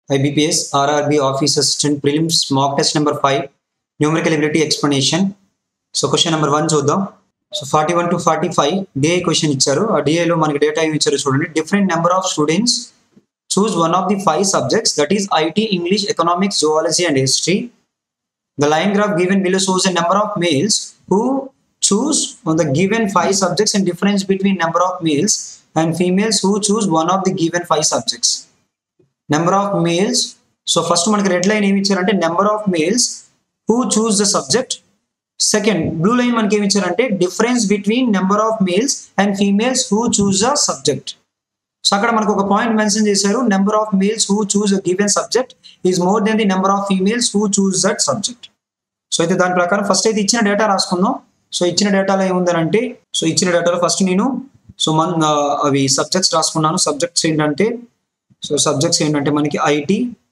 IBPS RRB Office Assistant Prelims Mock Test number 5 Numerical Ability Explanation so question number one చూద్దాం so forty one to forty five DI question ఇచ్చారు ఆ డిఐలో మనకి data ఏమి ఇచ్చారు చూడండి different number of students choose one of the five subjects that is IT English economics zoology and history the line graph given below shows a number of males who choose on the given five subjects and difference between number of males and females who choose one of the given five subjects number of males so first మనకి red line ఏమి ఇచ్చారంటే number of males who choose the subject second blue line మనకి ఏమి ఇచ్చారంటే difference between number of males and females who choose the subject so అక్కడ మనకు ఒక point mention చేశారు number of males who choose given subject is more than the number of females who choose that subject so అయితే దాని ప్రకారం first అయితే ఇచ్చిన data రాసుకుందాం so ఇచ్చిన డేటాలో ఏముందనంటే సో ఇచ్చిన డేటాలో ఫస్ట్ నేను సో మన అవి సబ్జెక్ట్స్ రాసుకున్నాను సబ్జెక్ట్స్ ఏంటంటే సో సబ్జెక్ట్స్ ఏంటంటే మనకి ఐటీ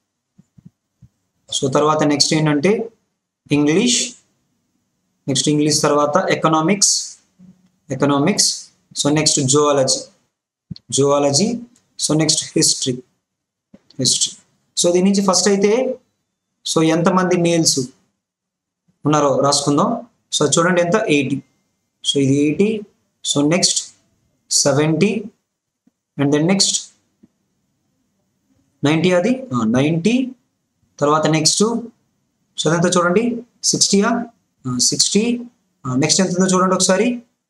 సో తర్వాత నెక్స్ట్ ఏంటంటే ఇంగ్లీష్ నెక్స్ట్ ఇంగ్లీష్ తర్వాత economics economics so next zoology zoology so next history history so దీని నుంచి ఫస్ట్ అయితే సో ఎంతమంది మేల్స్ ఉన్నారో రాసుకుందాం సో చూడండి ఎంత ఎయిటీ సో ఇది eighty so next seventy and then next ninety అది నైంటీ తర్వాత నెక్స్ట్ సో అదంతా చూడండి సిక్స్టీయా సిక్స్టీ నెక్స్ట్ ఎంత ఉందో చూడండి ఒకసారి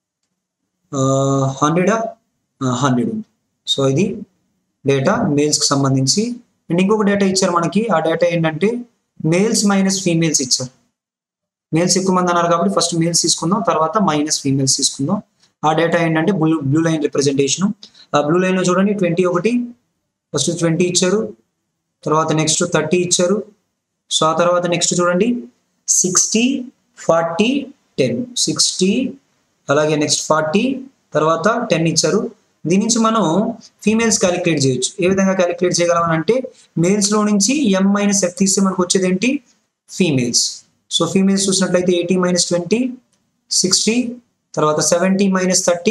హండ్రెడా హండ్రెడ్ ఉంది సో ఇది డేటా మేల్స్కి సంబంధించి అండ్ ఇంకొక డేటా ఇచ్చారు మనకి ఆ డేటా ఏంటంటే మేల్స్ మైనస్ ఫీమేల్స్ ఇచ్చారు మేల్స్ ఎక్కువ మంది అన్నారు కాబట్టి ఫస్ట్ మేల్స్ తీసుకుందాం తర్వాత మైనస్ ఫీమేల్స్ తీసుకుందాం ఆ డేటా ఏంటంటే బ్లూ బ్లూ లైన్ రిప్రజెంటేషన్ ఆ బ్లూ లైన్లో చూడండి ట్వంటీ ఒకటి ఫస్ట్ ట్వంటీ ఇచ్చారు తర్వాత నెక్స్ట్ థర్టీ ఇచ్చారు సో ఆ తర్వాత నెక్స్ట్ చూడండి సిక్స్టీ ఫార్టీ టెన్ సిక్స్టీ అలాగే నెక్స్ట్ ఫార్టీ తర్వాత టెన్ ఇచ్చారు దీని నుంచి మనం ఫీమేల్స్ క్యాలిక్యులేట్ చేయొచ్చు ఏ విధంగా క్యాలిక్యులేట్ చేయగలం అంటే మేల్స్లో నుంచి ఎం మైనస్ ఎఫ్ తీస్తే మనకు వచ్చేది ఏంటి ఫీమేల్స్ సో ఫీమేల్స్ చూసినట్లయితే ఎయిటీ మైనస్ ట్వంటీ సిక్స్టీ తర్వాత seventy minus thirty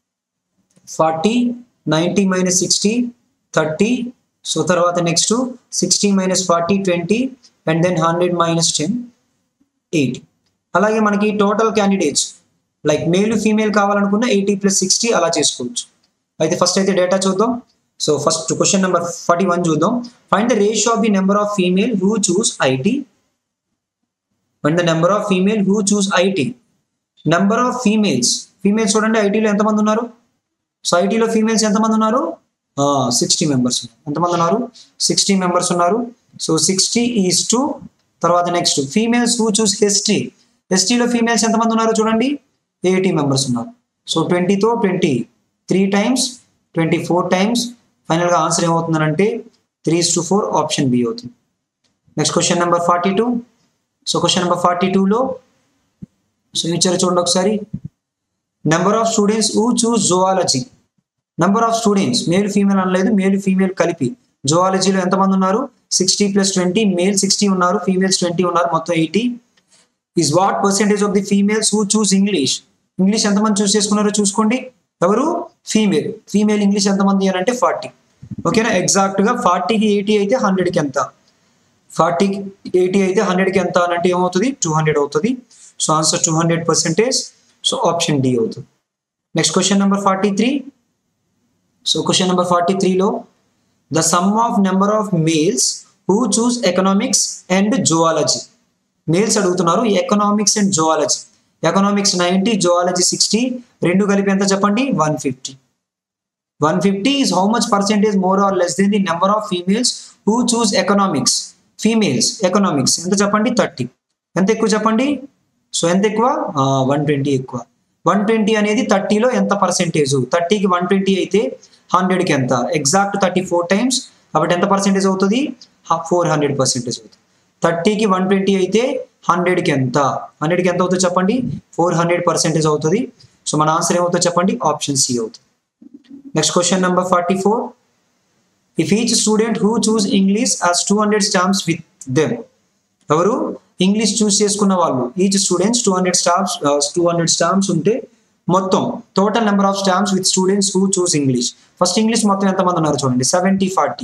forty ninety minus sixty thirty so తర్వాత next sixty minus forty twenty and then hundred minus ten eighty అలాగే మనకి total candidates like male female కావాలనుకున్న eighty plus sixty అలా చేసుకోవచ్చు అయితే first అయితే data చూద్దాం so first question number forty one చూద్దాం find the ratio of the number of female who choose IT find the number of female who choose IT number of females females చూడండి ఐటీలో ఎంతమంది ఉన్నారు so ఐటీలో females ఎంతమంది ఉన్నారు sixty members ఎంతమంది ఉన్నారు సిక్స్టీ మెంబర్స్ ఉన్నారు సో సిక్స్టీ ఈజ్ టు తర్వాత next females who choose history హిస్టరీలో ఫీమేల్స్ ఎంతమంది ఉన్నారు చూడండి ఎయిటీ మెంబర్స్ ఉన్నారు సో ట్వంటీతో twenty three times twenty four times ఫైనల్గా ఆన్సర్ ఏమవుతుందంటే three to four option B అవుతుంది next question number forty two so question number forty టూలో సో ఇచ్చారు చూడండి ఒకసారి number of students who choose zoology number of students male female అనలేదు male female కలిపి జువాలజీలో ఎంతమంది ఉన్నారు sixty plus twenty male sixty ఉన్నారు ఫీమేల్స్ ట్వంటీ ఉన్నారు మొత్తం eighty is what percentage of the females who choose English English ఎంతమంది choose చేసుకున్నారో చూసుకోండి ఎవరు ఫీమేల్ ఫీమేల్ ఇంగ్లీష్ ఎంతమంది అని అంటే ఫార్టీ ఓకేనా ఎగ్జాక్ట్గా ఫార్టీకి ఎయిటీ అయితే హండ్రెడ్కి ఎంత ఫార్టీకి ఎయిటీ అయితే హండ్రెడ్కి ఎంత అని అంటే ఏమవుతుంది టూ హండ్రెడ్ అవుతుంది so answer two hundred percentage so option D అవుతుంది next question number forty three so question number forty త్రీలో the sum of number of males who choose economics and zoology males అడుగుతున్నారు economics and zoology economics ninety zoology sixty రెండు కలిపి ఎంత చెప్పండి one fifty one fifty is how much percentage more or less than the number of females who choose economics females economics ఎంత చెప్పండి thirty ఎంత ఎక్కువ చెప్పండి సో ఎంత ఎక్కువ వన్ ట్వంటీ ఎక్కువ వన్ ట్వంటీ అనేది థర్టీలో ఎంత పర్సెంటేజ్ థర్టీకి వన్ ట్వంటీ అయితే హండ్రెడ్కి ఎంత ఎగ్జాక్ట్ థర్టీ ఫోర్ టైమ్స్ కాబట్టి ఎంత పర్సెంటేజ్ అవుతుంది ఫోర్ హండ్రెడ్ పర్సెంటేజ్ అవుతుంది థర్టీకి వన్ ట్వంటీ అయితే హండ్రెడ్కి ఎంత హండ్రెడ్కి ఎంత అవుతుందో చెప్పండి ఫోర్ హండ్రెడ్ పర్సెంటేజ్ అవుతుంది సో మన ఆన్సర్ ఏమవుతుందో చెప్పండి ఆప్షన్ సి అవుతుంది next question number forty four if each student who choose English has two hundred stamps with them ఎవరు ఇంగ్లీష్ చూస్ చేసుకున్న వాళ్ళు each students two hundred stamps two hundred stamps ఉంటే మొత్తం total number of stamps with students who choose English first English మొత్తం ఎంతమంది ఉన్నారు చూడండి seventy forty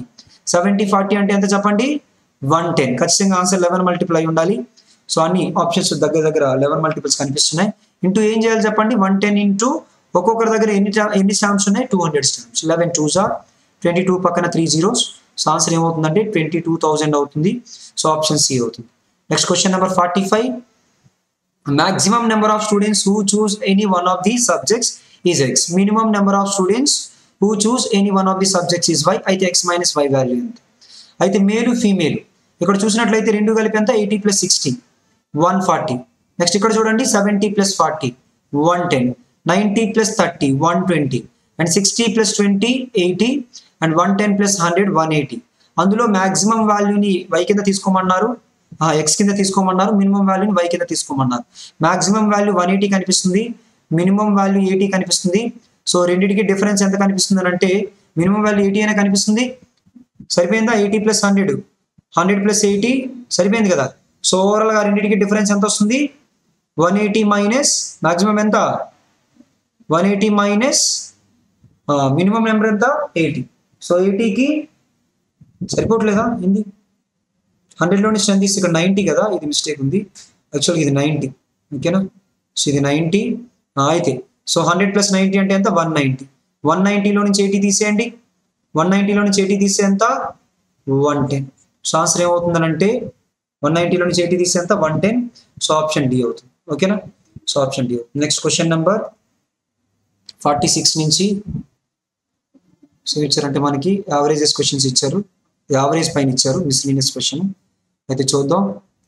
seventy forty అంటే ఎంత చెప్పండి వన్ టెన్ ఖచ్చితంగా ఆన్సర్ లెవెన్ మల్టిపుల్ అయి ఉండాలి సో అన్ని ఆప్షన్స్ దగ్గర దగ్గర లెవెన్ మల్టిపుల్స్ కనిపిస్తున్నాయి ఇంటూ ఏం చేయాలి చెప్పండి వన్ టెన్ ఇంటూ ఒక్కొక్కరి దగ్గర ఎన్ని ta- ఎన్ని స్టాంప్స్ ఉన్నాయి two hundred stamps eleven two జార్ ట్వంటీ టూ పక్కన త్రీ జీరోస్ సో ఆన్సర్ ఏమవుతుందంటే ట్వంటీ టూ థౌజండ్ అవుతుంది సో ఆప్షన్ సి అవుతుంది next question number forty five maximum number of students who choose any one of these subjects is x minimum number of students who choose any one of the subjects is y అయితే x minus y value ఎంత అయితే male female ఇక్కడ చూసినట్లయితే రెండు కలిపి ఎంత eighty plus sixty one forty next ఇక్కడ చూడండి seventy plus forty one ten ninety plus thirty one twenty and sixty plus twenty eighty and one ten plus hundred one eighty అందులో మాక్సిమం వాల్యూని y కింద తీసుకోమన్నారు ఎక్స్ కింద తీసుకోమన్నారు minimum వాల్యూని y కింద తీసుకోమన్నారు మాక్సిమం వాల్యూ వన్ ఎయిటీ కనిపిస్తుంది మినిమం వాల్యూ ఎయిటీ కనిపిస్తుంది సో రెండింటికి డిఫరెన్స్ ఎంత కనిపిస్తుంది అని అంటే మినిమం వాల్యూ ఎయిటీ అయినా కనిపిస్తుంది సరిపోయిందా eighty plus hundred hundred plus eighty సరిపోయింది కదా సో ఓవరాల్ గా రెండింటికి డిఫరెన్స్ ఎంత వస్తుంది వన్ ఎయిటీ మైనస్ మాక్సిమం ఎంత one eighty minus minimum number ఎంత ఎయిటీ సో ఎయిటీకి సరిపోవట్లేదా ఏంది హండ్రెడ్లోని స్ట్రెంత్ తీసి ఇక్కడ నైంటీ కదా ఇది మిస్టేక్ ఉంది యాక్చువల్గా ఇది నైంటీ ఓకేనా సో ఇది నైంటీ అయితే సో హండ్రెడ్ ప్లస్ నైంటీ అంటే ఎంత వన్ నైంటీ వన్ నైంటీలో నుంచి ఎయిటీ తీసేయండి వన్ నైంటీలో నుంచి ఎయిటీ తీసే ఎంత వన్ టెన్ సో ఆన్సర్ ఏమవుతుందనంటే వన్ నైంటీలో నుంచి ఎయిటీ తీసే ఎంత one ten so option D అవుతుంది ఓకేనా సో ఆప్షన్ డి అవుతుంది నెక్స్ట్ క్వశ్చన్ నెంబర్ ఫార్టీ నుంచి సో ఇచ్చారంటే మనకి యావరేజెస్ క్వశ్చన్స్ ఇచ్చారు యావరేజ్ పైన ఇచ్చారు మిస్లీనియస్ క్వశ్చన్ అయితే చూద్దాం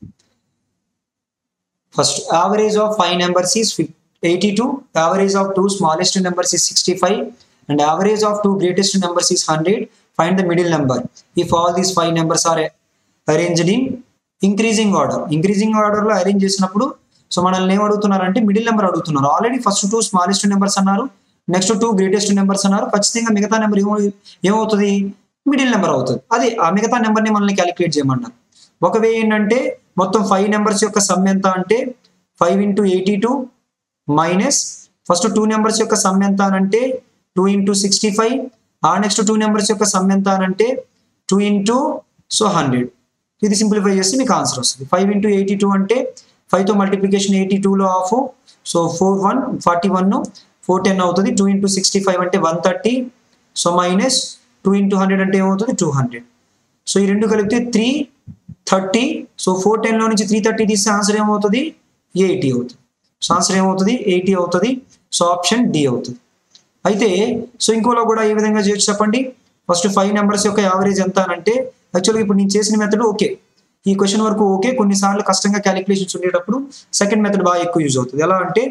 first average of five numbers is eighty two average of two smallest numbers is sixty five and average of two greatest numbers is hundred find the middle number if all these five numbers are arranged in increasing order increasing ఆర్డర్లో arrange చేసినప్పుడు so మనల్ని ఏం అడుగుతున్నారంటే middle number అడుగుతున్నారు already first two smallest numbers అన్నారు next two greatest numbers అన్నారు ఖచ్చితంగా మిగతా నెంబర్ ఏమో ఏమవుతుంది మిడిల్ నెంబర్ అవుతుంది అదే ఆ మిగతా నెంబర్ని మనల్ని క్యాలిక్యులేట్ చేయమన్నారు ఒక వే ఏంటంటే మొత్తం ఫైవ్ నెంబర్స్ యొక్క సమ్ ఎంత అంటే five into eighty two minus first two numbers యొక్క సమ్ ఎంత అనంటే టూ ఇంటూ సిక్స్టీ ఫైవ్ ఆ నెక్స్ట్ టూ నెంబర్స్ యొక్క సమ్ ఎంత అనంటే టూ ఇంటూ సో హండ్రెడ్ ఇది సింప్లిఫై చేస్తే మీకు ఆన్సర్ వస్తుంది ఫైవ్ ఇంటూ ఎయిటీ టూ అంటే ఫైవ్తో మల్టిప్లికేషన్ ఎయిటీ టూలో of so four one forty one four ten అవుతుంది టూ ఇంటూ సిక్స్టీ ఫైవ్ అంటే one thirty so minus two into hundred అంటే ఏమవుతుంది టూ హండ్రెడ్ సో ఈ రెండు కలిపితే త్రీ థర్టీ సో ఫోర్ టెన్లో నుంచి త్రీ థర్టీ తీస్తే ఆన్సర్ ఏమవుతుంది ఎయిటీ అవుతుంది సో ఆన్సర్ ఏమవుతుంది ఎయిటీ అవుతుంది సో ఆప్షన్ డి అవుతుంది అయితే సో ఇంకోలో కూడా ఏ విధంగా చేయొచ్చు చెప్పండి ఫస్ట్ ఫైవ్ నెంబర్స్ యొక్క యావరేజ్ ఎంత అని అంటే యాక్చువల్గా ఇప్పుడు నేను చేసిన మెథడ్ ఓకే ఈ క్వశ్చన్ వరకు ఓకే కొన్నిసార్లు కష్టంగా క్యాలిక్యులేషన్స్ ఉండేటప్పుడు సెకండ్ మెథడ్ బాగా ఎక్కువ యూజ్ అవుతుంది ఎలా అంటే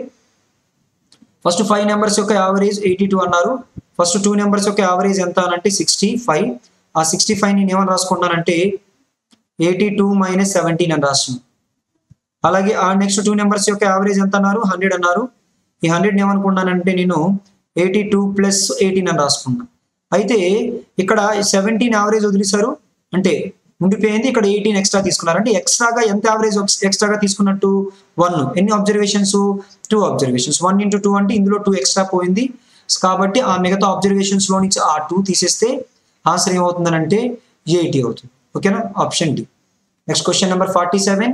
ఫస్ట్ ఫైవ్ నెంబర్స్ యొక్క యావరేజ్ ఎయిటీ టూ అన్నారు ఫస్ట్ టూ నెంబర్స్ యొక్క యావరేజ్ ఎంత అని అంటే సిక్స్టీ ఫైవ్ ఆ సిక్స్టీ ఫైవ్ నేను ఏమని రాసుకుంటానంటే ఎయిటీ టూ మైనస్ సెవెంటీన్ అని రాస్తున్నాను అలాగే ఆ నెక్స్ట్ టూ నెంబర్స్ యొక్క యావరేజ్ ఎంత అన్నారు హండ్రెడ్ అన్నారు ఈ హండ్రెడ్ ఏమనుకున్నానంటే నేను ఎయిటీ టూ ప్లస్ ఎయిటీన్ అని రాసుకున్నాను అయితే ఇక్కడ సెవెంటీన్ యావరేజ్ వదిలేశారు అంటే ఉండిపోయింది ఇక్కడ ఎయిటీన్ ఎక్స్ట్రా తీసుకున్నారు అంటే ఎక్స్ట్రాగా ఎంత యావరేజ్ ఎక్స్ట్రాగా తీసుకున్నట్టు వన్ ఎన్ని observations two observations one into two అంటే ఇందులో టూ ఎక్స్ట్రా పోయింది కాబట్టి ఆ మిగతా అబ్జర్వేషన్స్ లో నుంచి ఆ టూ తీసేస్తే ఆన్సర్ ఏమవుతుందనంటే ఎయిటీ అవుతుంది ఓకేనా option D next question number forty seven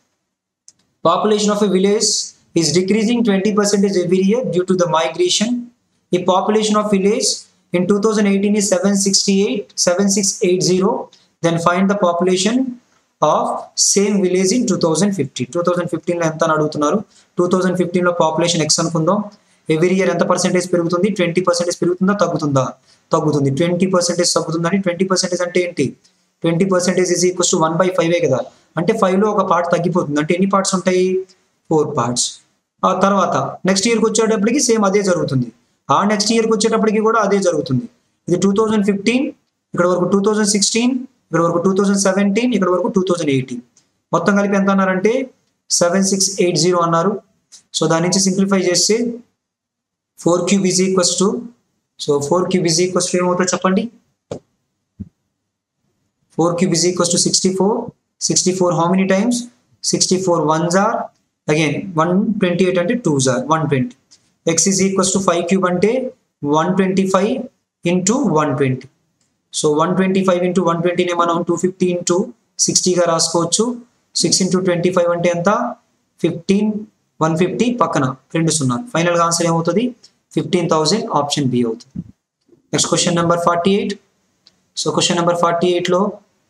population of a village is decreasing 20 percentage every year due to the migration the population of village in 2018 is 768 7680 then find the population of same village in 2015 2015 లో ఎంత అని అడుగుతున్నారు 2015 లో population x అనుకుందాం every year ఎంత percentage పెరుగుతుంది twenty percentage పెరుగుతుందా తగ్గుతుందా తగ్గుతుంది ట్వంటీ పర్సెంటేజ్ తగ్గుతుందని ట్వంటీ పర్సెంటేజ్ అంటే ఏంటి twenty percentage is equals to one by five కదా అంటే ఫైవ్ లో ఒక పార్ట్ తగ్గిపోతుంది అంటే ఎన్ని పార్ట్స్ ఉంటాయి ఫోర్ పార్ట్స్ ఆ తర్వాత నెక్స్ట్ ఇయర్కి వచ్చేటప్పటికి సేమ్ అదే జరుగుతుంది ఆ నెక్స్ట్ ఇయర్కి వచ్చేటప్పటికి కూడా అదే జరుగుతుంది ఇది టూ థౌజండ్ ఫిఫ్టీన్ ఇక్కడ వరకు టూ థౌజండ్ సిక్స్టీన్ ఇక్కడ వరకు టూ థౌజండ్ సెవెంటీన్ ఇక్కడ వరకు టూ థౌజండ్ ఎయిటీన్ మొత్తం కలిపి ఎంత అన్నారంటే సెవెన్ సిక్స్ ఎయిట్ జీరో అన్నారు సో దాని నుంచి సింప్లిఫై చేస్తే four cube is equals to so four cube is equals to ఏమవుతుందో చెప్పండి four cube is equals to sixty four sixty four how many times sixty four once or again one twenty eight అంటే two జార్ one twenty x is equals to five cube అంటే one twenty five into one twenty so one twenty five into one ట్వంటీనే మనం two fifty into సిక్స్టీగా రాసుకోవచ్చు six into twenty five అంటే ఎంత fifteen one fifty పక్కన రెండు సున్నా ఫైనల్గా ఆన్సర్ ఏమవుతుంది ఫిఫ్టీన్ థౌజండ్ ఆప్షన్ బి అవుతుంది next question number forty eight so question number forty ఎయిట్లో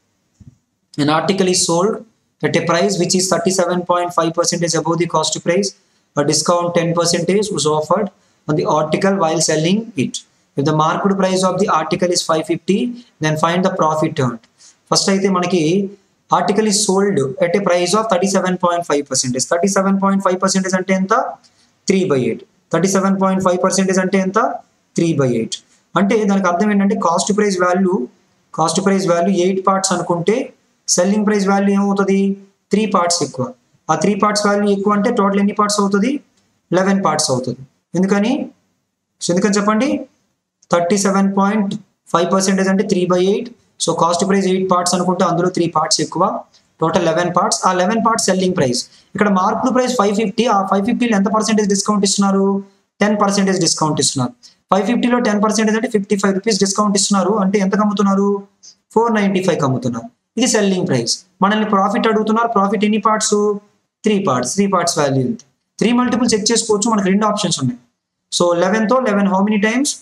an article is sold at a price which is 37.5 percentage above the cost price a discount 10 percentage was offered on the article while selling it if the market price of the article is 550 then find the profit earned first అయితే మనకి article is sold at a price of thirty seven point five percentage thirty seven point five percentage అంటే ఎంత three by eight thirty seven point five percentage అంటే ఎంత three by eight అంటే దానికి అర్థం ఏంటంటే cost price value cost price value eight parts అనుకుంటే selling price value ఏమవుతుంది త్రీ పార్ట్స్ ఎక్కువ ఆ త్రీ పార్ట్స్ వాల్యూ ఎక్కువ అంటే టోటల్ ఎన్ని పార్ట్స్ అవుతుంది లెవెన్ పార్ట్స్ అవుతుంది ఎందుకని సో ఎందుకని చెప్పండి thirty seven point five percentage అంటే three by eight so cost price eight parts అనుకుంటే అందులో త్రీ పార్ట్స్ ఎక్కువ టోటల్ లెవెన్ పార్ట్స్ ఆ లెవెన్ పార్ట్స్ సెల్లింగ్ ప్రైస్ ఇక్కడ మార్కుడు ప్రైస్ ఫైవ్ ఫిఫ్టీ ఆ ఫైవ్ ఫిఫ్టీలో ఎంత పర్సెంటేజ్ డిస్కౌంట్ ఇస్తున్నారు టెన్ పర్సెంటేజ్ డిస్కౌంట్ ఇస్తున్నారు ఫైవ్ ఫిఫ్టీలో టెన్ పర్సెంటేజ్ అంటే ఫిఫ్టీ ఫైవ్ రూపీస్ డిస్కౌంట్ ఇస్తున్నారు అంటే ఎంత అమ్ముతున్నారు ఫోర్ నైంటీ ఫైవ్ అమ్ముతున్నారు ఇది సెల్లింగ్ ప్రైస్ మనల్ని ప్రాఫిట్ అడుగుతున్నారు ప్రాఫిట్ ఎన్ని parts three parts three parts value ఎంత త్రీ మల్టిపుల్ చెక్ చేసుకోవచ్చు మనకు రెండు ఆప్షన్స్ ఉన్నాయి సో లెవెన్తో eleven how many times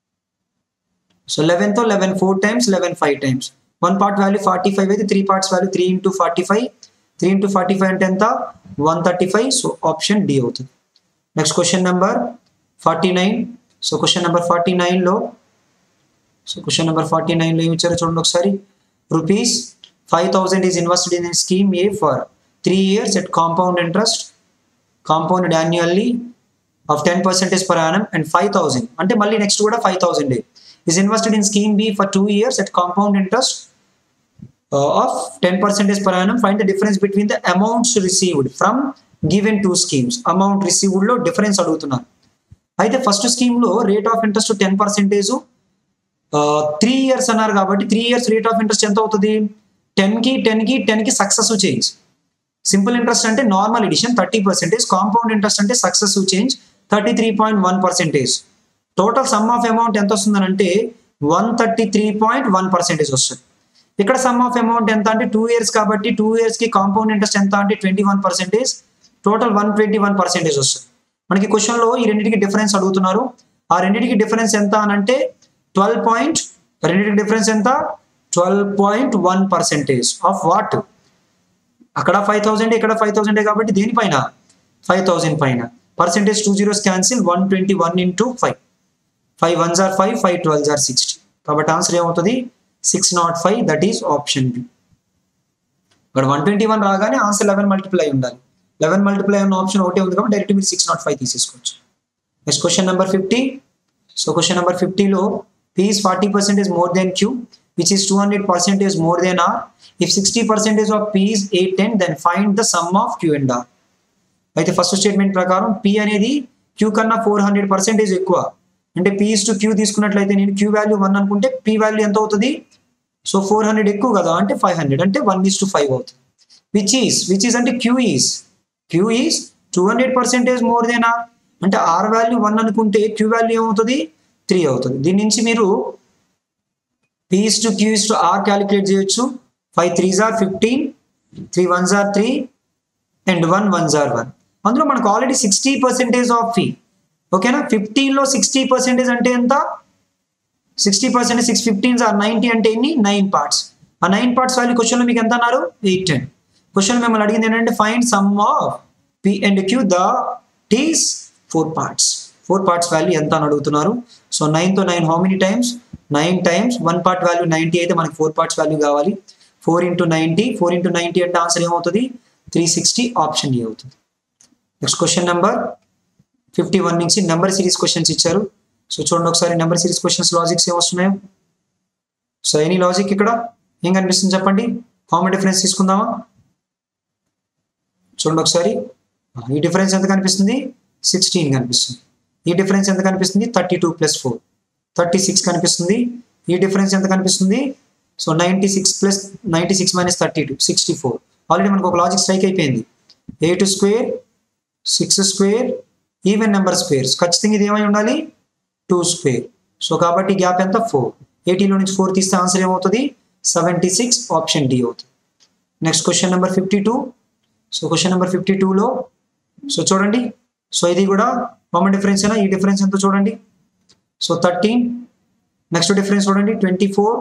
so లెవెన్తో eleven four times eleven five times one part value forty five అయితే three parts value three into forty five three into forty five అంటే ఎంత one thirty five so option D అవుతుంది next question number forty nine so question number forty నైన్లో so question number forty నైన్లో ఏమి ఇచ్చారో చూడండి ఒకసారి rupees five thousand is invested in scheme A for three years at compound interest compound annually of ten percentage per annum and five thousand అంటే మళ్ళీ next కూడా five thousand is invested in scheme B for two years at compound interest of ten percentage per annum find the difference between the amounts received from given two schemes amount received లో difference అడుగుతున్నారు అయితే first scheme లో rate of interest ten percentage three years అన్నారు కాబట్టి three years rate of interest ఎంత అవుతుంది ten కి ten కి టెన్ కి సక్సెసివ్ చేంజ్ సింపుల్ ఇంట్రెస్ట్ అంటే normal addition thirty percentage compound interest అంటే successive change thirty three point one percentage total sum of amount ఎంత వస్తుందని అంటే one thirty three point one percentage వస్తుంది ఇక్కడ సమ్ ఆఫ్ అమౌంట్ ఎంత అంటే టూ ఇయర్స్ కాబట్టి టూ ఇయర్స్ కి కాంపౌండ్ ఇంట్రెస్ట్ ఎంత అంటే twenty one percentage total one twenty one percentage వస్తుంది మనకి క్వశ్చన్ లో ఈ రెండింటికి డిఫరెన్స్ అడుగుతున్నారు ఆ రెండింటికి డిఫరెన్స్ ఎంత అని అంటే ట్వెల్వ్ పాయింట్ రెండింటికి డిఫరెన్స్ ఎంత twelve point one percentage of what అక్కడ ఫైవ్ థౌసండ్ ఇక్కడ ఫైవ్ థౌసండ్ కాబట్టి దేనిపైన ఫైవ్ థౌసండ్ పైన percentage two zeros cancel one twenty one into five five one జార్ ఫైవ్ ఫైవ్ ట్వెల్వ్ జార్ సిక్స్టీ కాబట్టి ఆన్సర్ ఏమవుతుంది six naught five that is option B ఇక్కడ వన్ ట్వంటీ వన్ రాగానే ఆన్సర్ లెవెన్ మల్టిప్లై ఉండాలి eleven multiply ఉన్న option ఒకటే ఉంది కాబట్టి డైరెక్ట్ మీరు సిక్స్ నాట్ ఫైవ్ తీసేసుకోవచ్చు next question number fifty so question number ఫిఫ్టీలో P is forty percentage more than Q which is two hundred percentage more than R if sixty percentage of P is eight ten then find the sum of Q and R అయితే first statement ప్రకారం P అనేది Q కన్నా four hundred percentage ఎక్కువ అంటే P is to Q తీసుకున్నట్లయితే నేను Q value one అనుకుంటే P value ఎంత అవుతుంది సో ఫోర్ హండ్రెడ్ ఎక్కువ కదా అంటే ఫైవ్ హండ్రెడ్ అంటే వన్ ఈస్ టు ఫైవ్ అవుతుంది విచ్ ఈస్ విచ్ ఈస్ అంటే Q is Q is two hundred percentage more than R అంటే ఆర్ వాల్యూ వన్ అనుకుంటే క్యూ వాల్యూ ఏమవుతుంది త్రీ అవుతుంది దీని నుంచి మీరు P's to Q's to R calculate చేయొచ్చు ఫైవ్ త్రీ జార్ ఫిఫ్టీన్ త్రీ వన్ జార్ త్రీ అండ్ వన్ వన్ జార్ వన్ అందులో మనకు already sixty percentage of fee ఓకేనా ఫిఫ్టీన్లో సిక్స్టీ పర్సెంటేజ్ అంటే ఎంత sixty percent six fifteens or ninety అంటే ఎన్ని నైన్ పార్ట్స్ ఆ నైన్ పార్ట్స్ వాల్యూ క్వశ్చన్లో మీకు ఎంత అన్నారు ఎయిట్ టెన్ క్వశ్చన్ మిమ్మల్ని అడిగింది ఏంటంటే find sum of P and Q the టీస్ four parts four parts value ఎంత అని అడుగుతున్నారు సో నైన్తో nine how many times nine times one part value ninety అయితే మనకి ఫోర్ పార్ట్స్ వాల్యూ కావాలి four into ninety four into ninety అంటే answer ఏమవుతుంది త్రీ సిక్స్టీ ఆప్షన్ ఏ అవుతుంది next question number fifty one నుంచి నెంబర్ సిరీస్ క్వశ్చన్స్ ఇచ్చారు సో చూడండి ఒకసారి number series questions logics ఏమొస్తున్నాయో so any logic ఇక్కడ ఏం కనిపిస్తుంది చెప్పండి కామన్ డిఫరెన్స్ తీసుకుందామా చూడండి ఒకసారి ఈ డిఫరెన్స్ ఎంత కనిపిస్తుంది సిక్స్టీన్ కనిపిస్తుంది ఈ డిఫరెన్స్ ఎంత కనిపిస్తుంది thirty two plus four thirty six కనిపిస్తుంది ఈ డిఫరెన్స్ ఎంత కనిపిస్తుంది so ninety six plus ninety six minus thirty two sixty four already మనకు ఒక లాజిక్ స్ట్రైక్ అయిపోయింది eight square six square even number squares ఖచ్చితంగా ఇది ఏమై ఉండాలి టూ స్క్వేర్ సో కాబట్టి గ్యాప్ ఎంత ఫోర్ ఎయిటీలో నుంచి ఫోర్ తీస్తే ఆన్సర్ ఏమవుతుంది సెవెంటీ సిక్స్ ఆప్షన్ డి అవుతుంది next question number fifty two so question number fifty టూలో సో చూడండి సో ఇది కూడా కామన్ డిఫరెన్స్ అయినా ఈ డిఫరెన్స్ ఎంతో చూడండి సో థర్టీన్ నెక్స్ట్ డిఫరెన్స్ చూడండి ట్వంటీ ఫోర్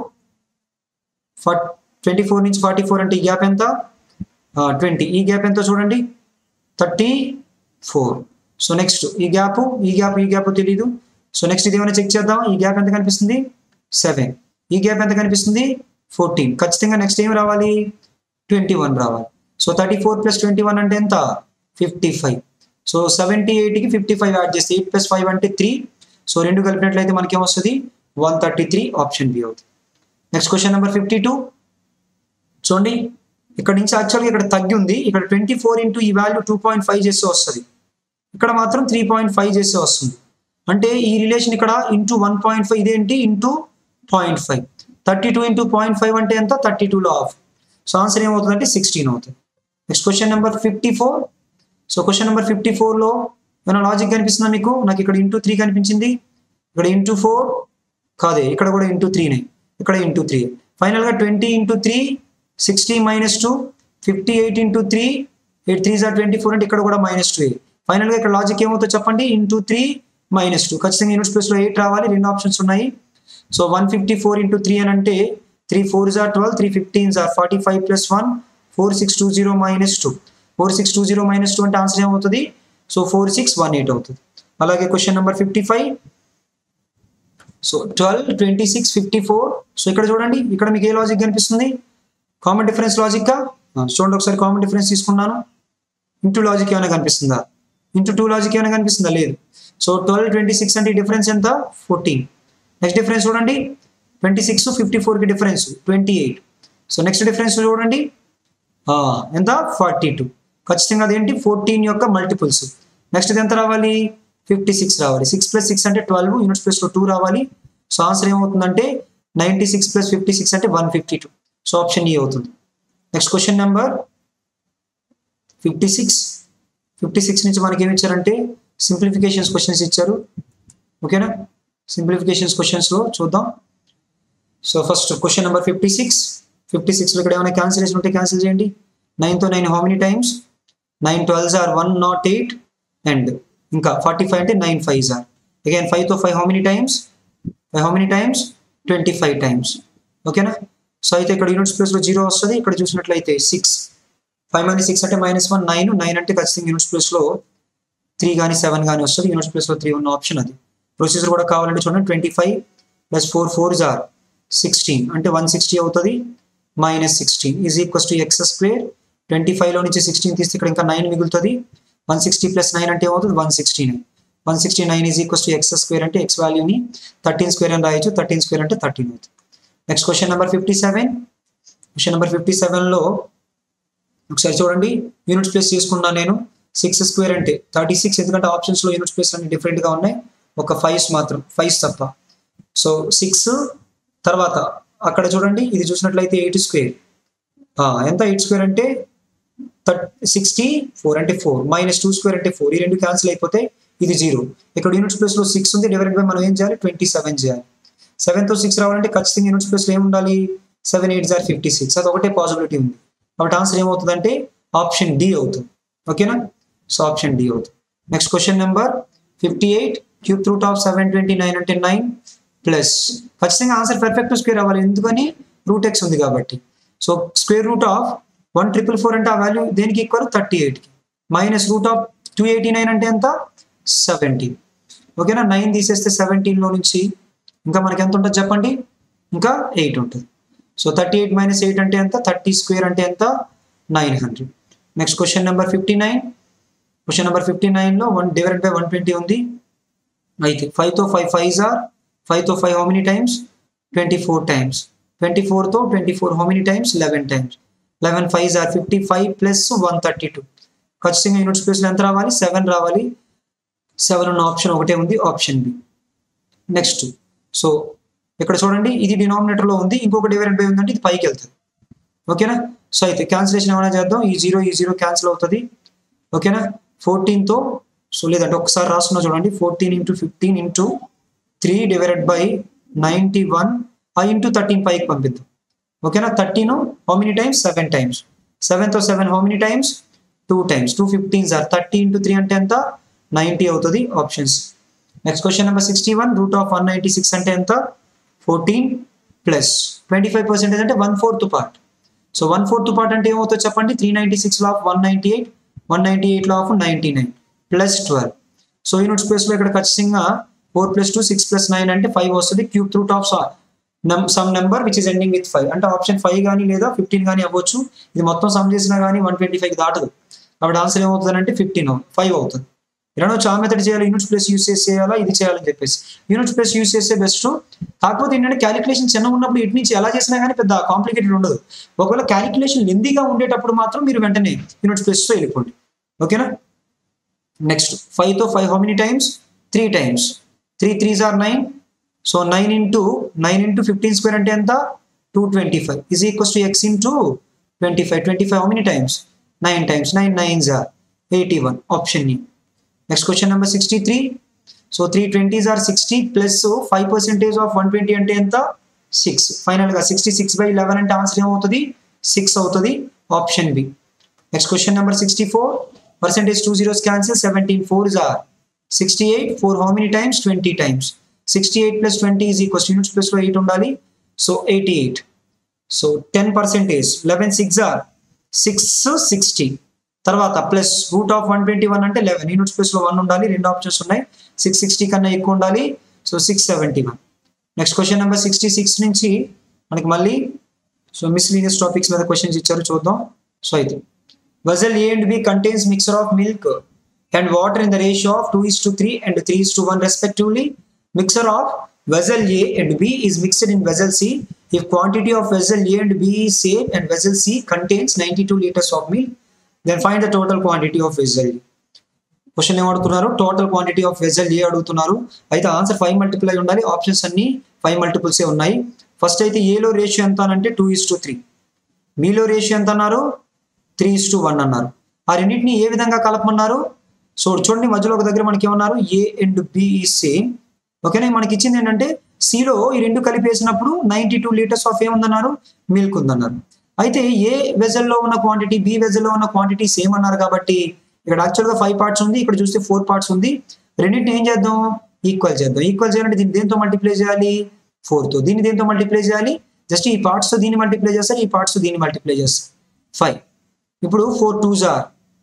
ట్వంటీ ఫోర్ నుంచి ఫార్టీ ఫోర్ అంటే ఈ గ్యాప్ ఎంత ట్వంటీ ఈ గ్యాప్ ఎంతో చూడండి థర్టీ ఫోర్ సో నెక్స్ట్ ఈ గ్యాప్ ఈ గ్యాప్ ఈ గ్యాప్ తెలియదు సో నెక్స్ట్ ఇది ఏమైనా చెక్ చేద్దాం ఈ గ్యాప్ ఎంత కనిపిస్తుంది సెవెన్ ఈ గ్యాప్ ఎంత కనిపిస్తుంది ఫోర్టీన్ ఖచ్చితంగా నెక్స్ట్ ఏం రావాలి ట్వంటీ వన్ రావాలి so thirty four plus twenty one అంటే ఎంత ఫిఫ్టీ ఫైవ్ సో సెవెంటీ ఎయిట్కి ఫిఫ్టీ ఫైవ్ యాడ్ చేస్తే ఎయిట్ ప్లస్ ఫైవ్ అంటే త్రీ సో రెండు కలిపినట్లయితే మనకి ఏమొస్తుంది one thirty three option B అవుతుంది next question number fifty two చూడండి ఇక్కడ నుంచి యాక్చువల్గా ఇక్కడ తగ్గి ఉంది ఇక్కడ ట్వంటీ ఫోర్ ఇంటూ ఈ వాల్యూ టూ పాయింట్ ఫైవ్ చేస్తే వస్తుంది ఇక్కడ మాత్రం త్రీ పాయింట్ ఫైవ్ చేస్తే వస్తుంది అంటే ఈ రిలేషన్ ఇక్కడ ఇంటూ వన్ పాయింట్ ఫైవ్ ఇదేంటి into point five thirty two into point five అంటే ఎంత థర్టీ టూలో ఆఫ్ సో ఆన్సర్ ఏమవుతుంది అంటే సిక్స్టీన్ అవుతుంది next question number fifty four so question number fifty ఫోర్లో ఏమైనా లాజిక్ కనిపిస్తుందా మీకు నాకు ఇక్కడ ఇంటూ త్రీ కనిపించింది ఇక్కడ ఇంటూ ఫోర్ కాదే ఇక్కడ కూడా ఇంటూ త్రీనే ఇక్కడ ఇంటూ త్రీ ఫైనల్గా twenty into three sixty minus two fifty eight into three eight three జార్ ట్వంటీ ఫోర్ అంటే ఇక్కడ కూడా మైనస్ టూ ఫైనల్గా ఇక్కడ లాజిక్ ఏమవుతుందో చెప్పండి ఇంటూ త్రీ మైనస్ టూ ఖచ్చితంగా యూనిట్ ప్లేస్లో ఎయిట్ రావాలి రెండు ఆప్షన్స్ ఉన్నాయి so one fifty four into three అని అంటే త్రీ ఫోర్ జార్ ట్వెల్వ్ త్రీ ఫిఫ్టీన్ జార్ forty five plus one four six two zero minus two four six two zero minus two అంటే ఆన్సర్ ఏమవుతుంది so four six one eight అవుతుంది అలాగే question number fifty five so twelve twenty six fifty four so ఇక్కడ చూడండి ఇక్కడ మీకు ఏ logic కనిపిస్తుంది కామన్ డిఫరెన్స్ లాజిక్గా చూడండి ఒకసారి కామన్ డిఫరెన్స్ తీసుకున్నాను ఇంటూ లాజిక్ ఏమైనా కనిపిస్తుందా ఇంటూ టూ లాజిక్ ఏమైనా కనిపిస్తుందా లేదు సో ట్వెల్వ్ ట్వంటీ సిక్స్ అంటే డిఫరెన్స్ ఎంత ఫోర్టీన్ నెక్స్ట్ డిఫరెన్స్ చూడండి ట్వంటీ సిక్స్ ఫిఫ్టీ ఫోర్కి difference twenty eight so next difference చూడండి ఎంత ఫార్టీ టూ ఖచ్చితంగా అదేంటి ఫోర్టీన్ యొక్క మల్టిపుల్స్ నెక్స్ట్ ఇది ఎంత రావాలి ఫిఫ్టీ సిక్స్ రావాలి సిక్స్ ప్లస్ సిక్స్ అంటే ట్వెల్వ్ యూనిట్స్ ప్లస్లో టూ రావాలి సో ఆన్సర్ ఏమవుతుందంటే ninety six plus fifty six అంటే one fifty two so option E అవుతుంది next question number fifty six fifty six నుంచి మనకి ఏమి ఇచ్చారంటే సింప్లిఫికేషన్స్ క్వశ్చన్స్ ఇచ్చారు ఓకేనా సింప్లిఫికేషన్స్ క్వశ్చన్స్లో చూద్దాం so first question number fifty six ఫిఫ్టీ సిక్స్లో ఇక్కడ ఏమైనా క్యాన్సిలేషన్ ఉంటే క్యాన్సిల్ చేయండి నైన్తో nine how many times nine twelves are one nought eight and ఇంకా ఫార్టీ ఫైవ్ అంటే నైన్ ఫైవ్స్ ఆర్ అగైన్ ఫైవ్తో five how many times five how many times twenty five times ఓకేనా సో అయితే ఇక్కడ units ప్లేస్లో zero వస్తుంది ఇక్కడ చూసినట్లయితే సిక్స్ ఫైవ్ మైనస్ సిక్స్ అంటే మైనస్ వన్ నైన్ నైన్ అంటే ఖచ్చితంగా యూనిట్స్ ప్లేస్లో త్రీ కానీ సెవెన్ కానీ వస్తుంది యూనిట్స్ ప్లేస్లో త్రీ ఉన్న ఆప్షన్ అది ప్రొసీజర్ కూడా కావాలంటే చూడండి twenty five plus four four జార్ సిక్స్టీన్ అంటే వన్ సిక్స్టీ అవుతుంది minus sixteen is equals to X square twenty ఫైవ్లో నుంచి సిక్స్టీన్ తీస్తే ఇక్కడ ఇంకా నైన్ మిగులుతుంది వన్ సిక్స్టీ ప్లస్ నైన్ అంటే ఏమవుతుంది one sixty nine one sixty nine is equals to X square అంటే ఎక్స్ వాల్యూని థర్టీన్ స్క్వేర్ అని రాయొచ్చు థర్టీన్ స్క్వేర్ అంటే థర్టీన్ అవుతుంది next question number fifty seven question number fifty సెవెన్లో ఒకసారి చూడండి యూనిట్స్ ప్లేస్ తీసుకున్నాను నేను సిక్స్ స్క్వేర్ అంటే థర్టీ సిక్స్ ఎందుకంటే ఆప్షన్స్లో యూనిట్స్ ప్లేస్ అన్ని డిఫరెంట్గా ఉన్నాయి ఒక ఫైవ్స్ మాత్రం ఫైవ్స్ తప్ప సో సిక్స్ తర్వాత అక్కడ చూడండి ఇది చూసినట్లయితే ఎయిట్ స్క్వేర్ ఎంత ఎయిట్ స్క్వేర్ అంటే థర్టీ సిక్స్టీ ఫోర్ అంటే ఫోర్ మైనస్ టూ స్క్వేర్ అంటే ఫోర్ ఈ రెండు క్యాన్సిల్ అయిపోతే ఇది జీరో ఇక్కడ యూనిట్స్ ప్లేస్లో సిక్స్ ఉంది డివైడెడ్ బై మనం ఏం చేయాలి ట్వంటీ సెవెన్ చేయాలి సెవెన్తో సిక్స్ రావాలంటే ఖచ్చితంగా యూనిట్స్ ప్లేస్లో ఏం ఉండాలి సెవెన్ ఎయిట్ జార్ ఫిఫ్టీ సిక్స్ అది ఒకటే పాసిబిలిటీ ఉంది కాబట్టి ఆన్సర్ ఏమవుతుందంటే ఆప్షన్ డి అవుతుంది ఓకేనా సో ఆప్షన్ డి అవుతుంది next question number fifty eight cube root of seven twenty nine అంటే నైన్ ప్లస్ ఖచ్చితంగా ఆన్సర్ పర్ఫెక్ట్ స్క్వేర్ అవ్వాలి ఎందుకని రూట్ ఎక్స్ ఉంది కాబట్టి so square root of one triple four అంటే ఆ వాల్యూ దేనికి ఈక్వల్ థర్టీ ఎయిట్కి minus root of two eighty nine అంటే ఎంత సెవెంటీన్ ఓకేనా నైన్ తీసేస్తే సెవెంటీన్లో నుంచి ఇంకా మనకి ఎంత ఉంటుంది చెప్పండి ఇంకా ఎయిట్ ఉంటుంది so thirty eight minus eight అంటే ఎంత థర్టీ స్క్వేర్ అంటే ఎంత nine hundred next question number fifty nine question number fifty నైన్లో one divided by one twenty ఉంది అయితే ఫైవ్తో ఫైవ్ ఫైవ్ ఆర్ ఫైవ్తో five how many times twenty four times twenty ఫోర్తో twenty four how many times eleven times eleven five are fifty five plus one thirty two ఖచ్చితంగా unit స్పేస్లో ఎంత రావాలి seven రావాలి సెవెన్ ఉన్న ఆప్షన్ ఒకటే ఉంది ఆప్షన్ బి నెక్స్ట్ సో ఇక్కడ చూడండి ఇది డినామినేటర్లో ఉంది ఇంకొక డివైడెడ్ బై ఉందంటే ఇది పైకి వెళ్తుంది ఓకేనా సో అయితే క్యాన్సిలేషన్ ఏమైనా చేద్దాం ఈ జీరో ఈ జీరో క్యాన్సిల్ అవుతుంది ఓకేనా ఫోర్టీన్తో సో లేదంటే ఒకసారి రాసుకున్నా చూడండి fourteen into fifteen into three divided by ninety one ఆ ఇంటూ థర్టీన్ పైకి పంపిద్దాం ఓకేనా thirteen how many times seven times సెవెన్తో seven how many times two times two fifteen sir thirty into three అంటే ఎంత నైంటీ అవుతుంది options next question number sixty one root of one ninety six అంటే ఎంత fourteen plus twenty five percentage అంటే one fourth part so one fourth part అంటే ఏమవుతుందో చెప్పండి three ninety సిక్స్లో of one ninety eight one ninety ఎయిట్లో of ninety nine plus twelve so unit స్పేస్లో ఇక్కడ ఖచ్చితంగా four plus two six plus nine అంటే ఫైవ్ వస్తుంది cube root of some number which is ending with five అంటే option five కానీ లేదా fifteen కానీ అవ్వచ్చు ఇది మొత్తం సమ్ చేసినా కానీ వన్ ట్వంటీ ఫైవ్ దాటదు కాబట్టి ఆన్సర్ ఏమవుతుంది అంటే ఫిఫ్టీన్ ఫైవ్ అవుతుంది ఇలా చా మెథడ్ చేయాలి యూనిట్ ప్లేస్ యూస్ చేసి చేయాలా ఇది చేయాలని చెప్పేసి యూనిట్ ప్లేస్ యూస్ చేస్తే బెస్ట్ కాకపోతే ఏంటంటే క్యాలిక్యులేషన్ చిన్న ఉన్నప్పుడు ఇటు నుంచి ఎలా చేసినా కానీ పెద్ద కాంప్లికేటెడ్ ఉండదు ఒకవేళ క్యాలిక్యులేషన్ లెందీగా ఉండేటప్పుడు మాత్రం మీరు వెంటనే యూనిట్ ప్లేస్తో వెళ్ళిపోండి ఓకేనా నెక్స్ట్ ఫైవ్తో five how many times three times three threes are nine so nine into nine into fifteen square అంటే ఎంత two twenty five is equals to X into twenty five twenty five how many times nine times nine nines are eighty one option E next question number sixty three so three twenties are sixty plus five percentage of one twenty అంటే ఎంత six ఫైనల్గా sixty six by eleven అంటే answer ఏమవుతుంది six అవుతుంది option B next question number sixty four percentage two zeros cancel seventeen fours are sixty eight four how many times twenty times sixty eight plus twenty is equals units ప్లస్లో eight ఉండాలి so eighty eight so ten percentage eleven six are six sixty తర్వాత plus root of one twenty one అంటే eleven units ప్లస్లో one ఉండాలి రెండు options ఉన్నాయి six sixty కన్నా ఎక్కువ ఉండాలి so six seventy one next question number sixty six నుంచి మనకి మళ్ళీ సో మిస్లీనియస్ టాపిక్స్ మీద క్వశ్చన్స్ ఇచ్చారు చూద్దాం సో అయితే vessel A and B contains mixture of milk and water in the ratio of two is to three and three is to one respectively mixture of vessel A and B is mixed in vessel C if quantity of vessel A and B is same and vessel C contains 92 liters of milk then find the total quantity of vessel A. Question ఏం అడుగుతున్నారు total quantity of vessel A అడుగుతున్నారు అయితే answer five multiple అయి ఉండాలి options అన్ని five మల్టిపుల్సే ఉన్నాయి first అయితే ఏలో రేషియో ఎంత అంటే టూ ఇస్ టు త్రీ మీలో రేషియో ఎంత అన్నారు త్రీ ఇస్ టు వన్ అన్నారు ఆ రెండింటిని ఏ విధంగా కలపమన్నారు సో చూడండి మధ్యలో ఒక దగ్గర మనకి ఏమన్నారు ఏ అండ్ బి ఈ సేమ్ ఓకేనా మనకి ఇచ్చింది ఏంటంటే సిలో ఈ రెండు కలిపేసినప్పుడు నైంటీ టూ లీటర్స్ ఆఫ్ ఏముందన్నారు మిల్క్ ఉందన్నారు అయితే ఏ వెజల్లో ఉన్న క్వాంటిటీ బి వెజల్లో ఉన్న క్వాంటిటీ సేమ్ అన్నారు కాబట్టి ఇక్కడ యాక్చువల్గా ఫైవ్ పార్ట్స్ ఉంది ఇక్కడ చూస్తే ఫోర్ పార్ట్స్ ఉంది రెండింటిని ఏం చేద్దాం ఈక్వల్ చేద్దాం ఈక్వల్ చేయాలంటే దీన్ని దేంతో మల్టిప్లై చేయాలి ఫోర్తో దీన్ని దేంతో మల్టిప్లై చేయాలి జస్ట్ ఈ పార్ట్స్తో దీన్ని మల్టిప్లై చేస్తారు ఈ పార్ట్స్తో దీన్ని మల్టిప్లై చేస్తారు ఫైవ్ ఇప్పుడు ఫోర్ టూ జార్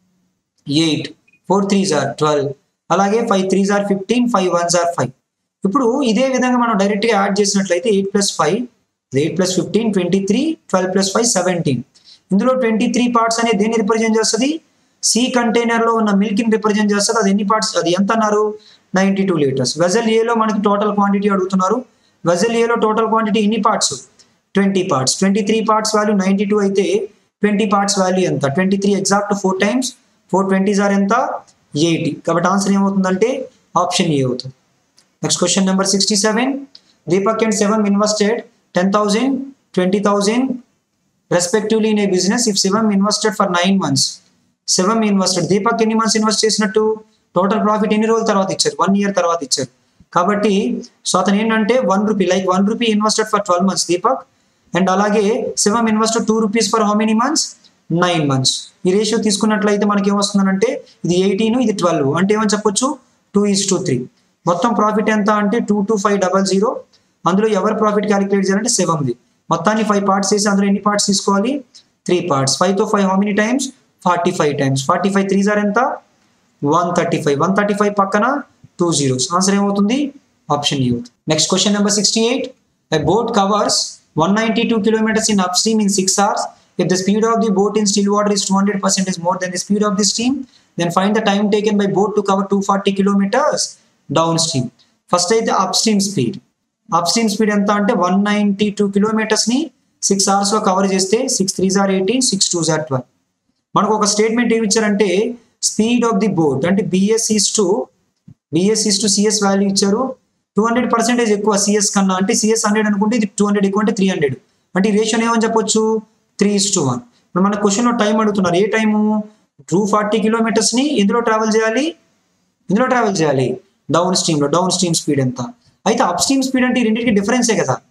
eight four three jar twelve అలాగే ఫైవ్ త్రీ జార్ ఫిఫ్టీన్ ఫైవ్ వన్ జార్ ఫైవ్ ఇప్పుడు ఇదే విధంగా మనం డైరెక్ట్గా యాడ్ చేసినట్లయితే eight plus five eight plus fifteen twenty three twelve plus five seventeen ఇందులో ట్వంటీ త్రీ పార్ట్స్ అనేది దేన్ని రిప్రజెంట్ చేస్తుంది సి కంటైనర్లో ఉన్న మిల్క్ని రిప్రజెంట్ చేస్తుంది అది ఎన్ని పార్ట్స్ అది ఎంత అన్నారు నైంటీ టూ లీటర్స్ వెజల్ ఏలో మనకి టోటల్ క్వాంటిటీ అడుగుతున్నారు వెజల్ ఏలో టోటల్ క్వాంటిటీ ఎన్ని parts twenty parts twenty three parts value ninety two అయితే ట్వంటీ పార్ట్స్ వాల్యూ ఎంత twenty three exact four times four twenties are ఎంత ఎయిటీ కాబట్టి ఆన్సర్ ఏమవుతుందంటే ఆప్షన్ ఏ అవుతుంది next question number sixty seven Deepak and seven invested ten thousand twenty thousand respectively in a business if seven invested for nine months seven invested Deepak ఎన్ని months invest చేసినట్టు total profit ఎన్ని రోజుల తర్వాత ఇచ్చారు one year తర్వాత ఇచ్చారు కాబట్టి సో అతను ఏంటంటే one rupee like one rupee invested for twelve months Deepak and అలాగే seven invested two rupees for how many months nine months ఈ రేషియో తీసుకున్నట్లయితే మనకి ఏమొస్తుందంటే ఇది ఎయిటీన్ ఇది ట్వెల్వ్ అంటే ఏమని చెప్పొచ్చు టూ ఈస్ టూ త్రీ మొత్తం ప్రాఫిట్ ఎంత అంటే two two five double zero అందులో ఎవరు ప్రాఫిట్ క్యాలిక్యులేట్ చేయాలంటే సెవెన్ది మొత్తాన్ని ఫైవ్ పార్ట్స్ వేసి అందులో ఎన్ని పార్ట్స్ తీసుకోవాలి త్రీ పార్ట్స్ ఫైవ్ తో five how many times forty five times forty five three are ఎంత one thirty five one thirty five పక్కన టూ జీరోస్ ఆన్సర్ ఏమవుతుంది ఆప్షన్ ఏ అవుతుంది next question number sixty eight a boat covers one ninety two kilometres in upstream in six hours If the speed of the boat in still water is 200% is more than the speed of the stream, then find the time taken by boat to cover 240 kilometers downstream. First అయితే upstream speed upstream speed ఎంత అంటే one ninety two కిలోమీటర్స్ని six అవర్స్లో cover చేస్తే six three are eighteen six two are twelve మనకు ఒక statement ఏమి ఇచ్చారంటే స్పీడ్ ఆఫ్ ది బోట్ అంటే BS is to BS is to CS value ఇచ్చారు టూ హండ్రెడ్ పర్సెంటేజ్ ఎక్కువ సిఎస్ కన్నా అంటే సిఎస్ హండ్రెడ్ అనుకుంటే ఇది టూ హండ్రెడ్ ఎక్కువ అంటే త్రీ హండ్రెడ్ అంటే ఈ రేషియో ఏమని చెప్పొచ్చు త్రీ ఇస్ టు వన్ ఇప్పుడు మన క్వశ్చన్లో టైం అడుగుతున్నారు ఏ టైము టూ ఫార్టీ కిలోమీటర్స్ని ఎందులో ట్రావెల్ చేయాలి ఇందులో ట్రావెల్ చేయాలి డౌన్ స్ట్రీమ్లో డౌన్ స్ట్రీమ్ స్పీడ్ ఎంత అయితే అప్ స్ట్రీమ్ స్పీడ్ అంటే ఈ రెండింటికి డిఫరెన్సే కదా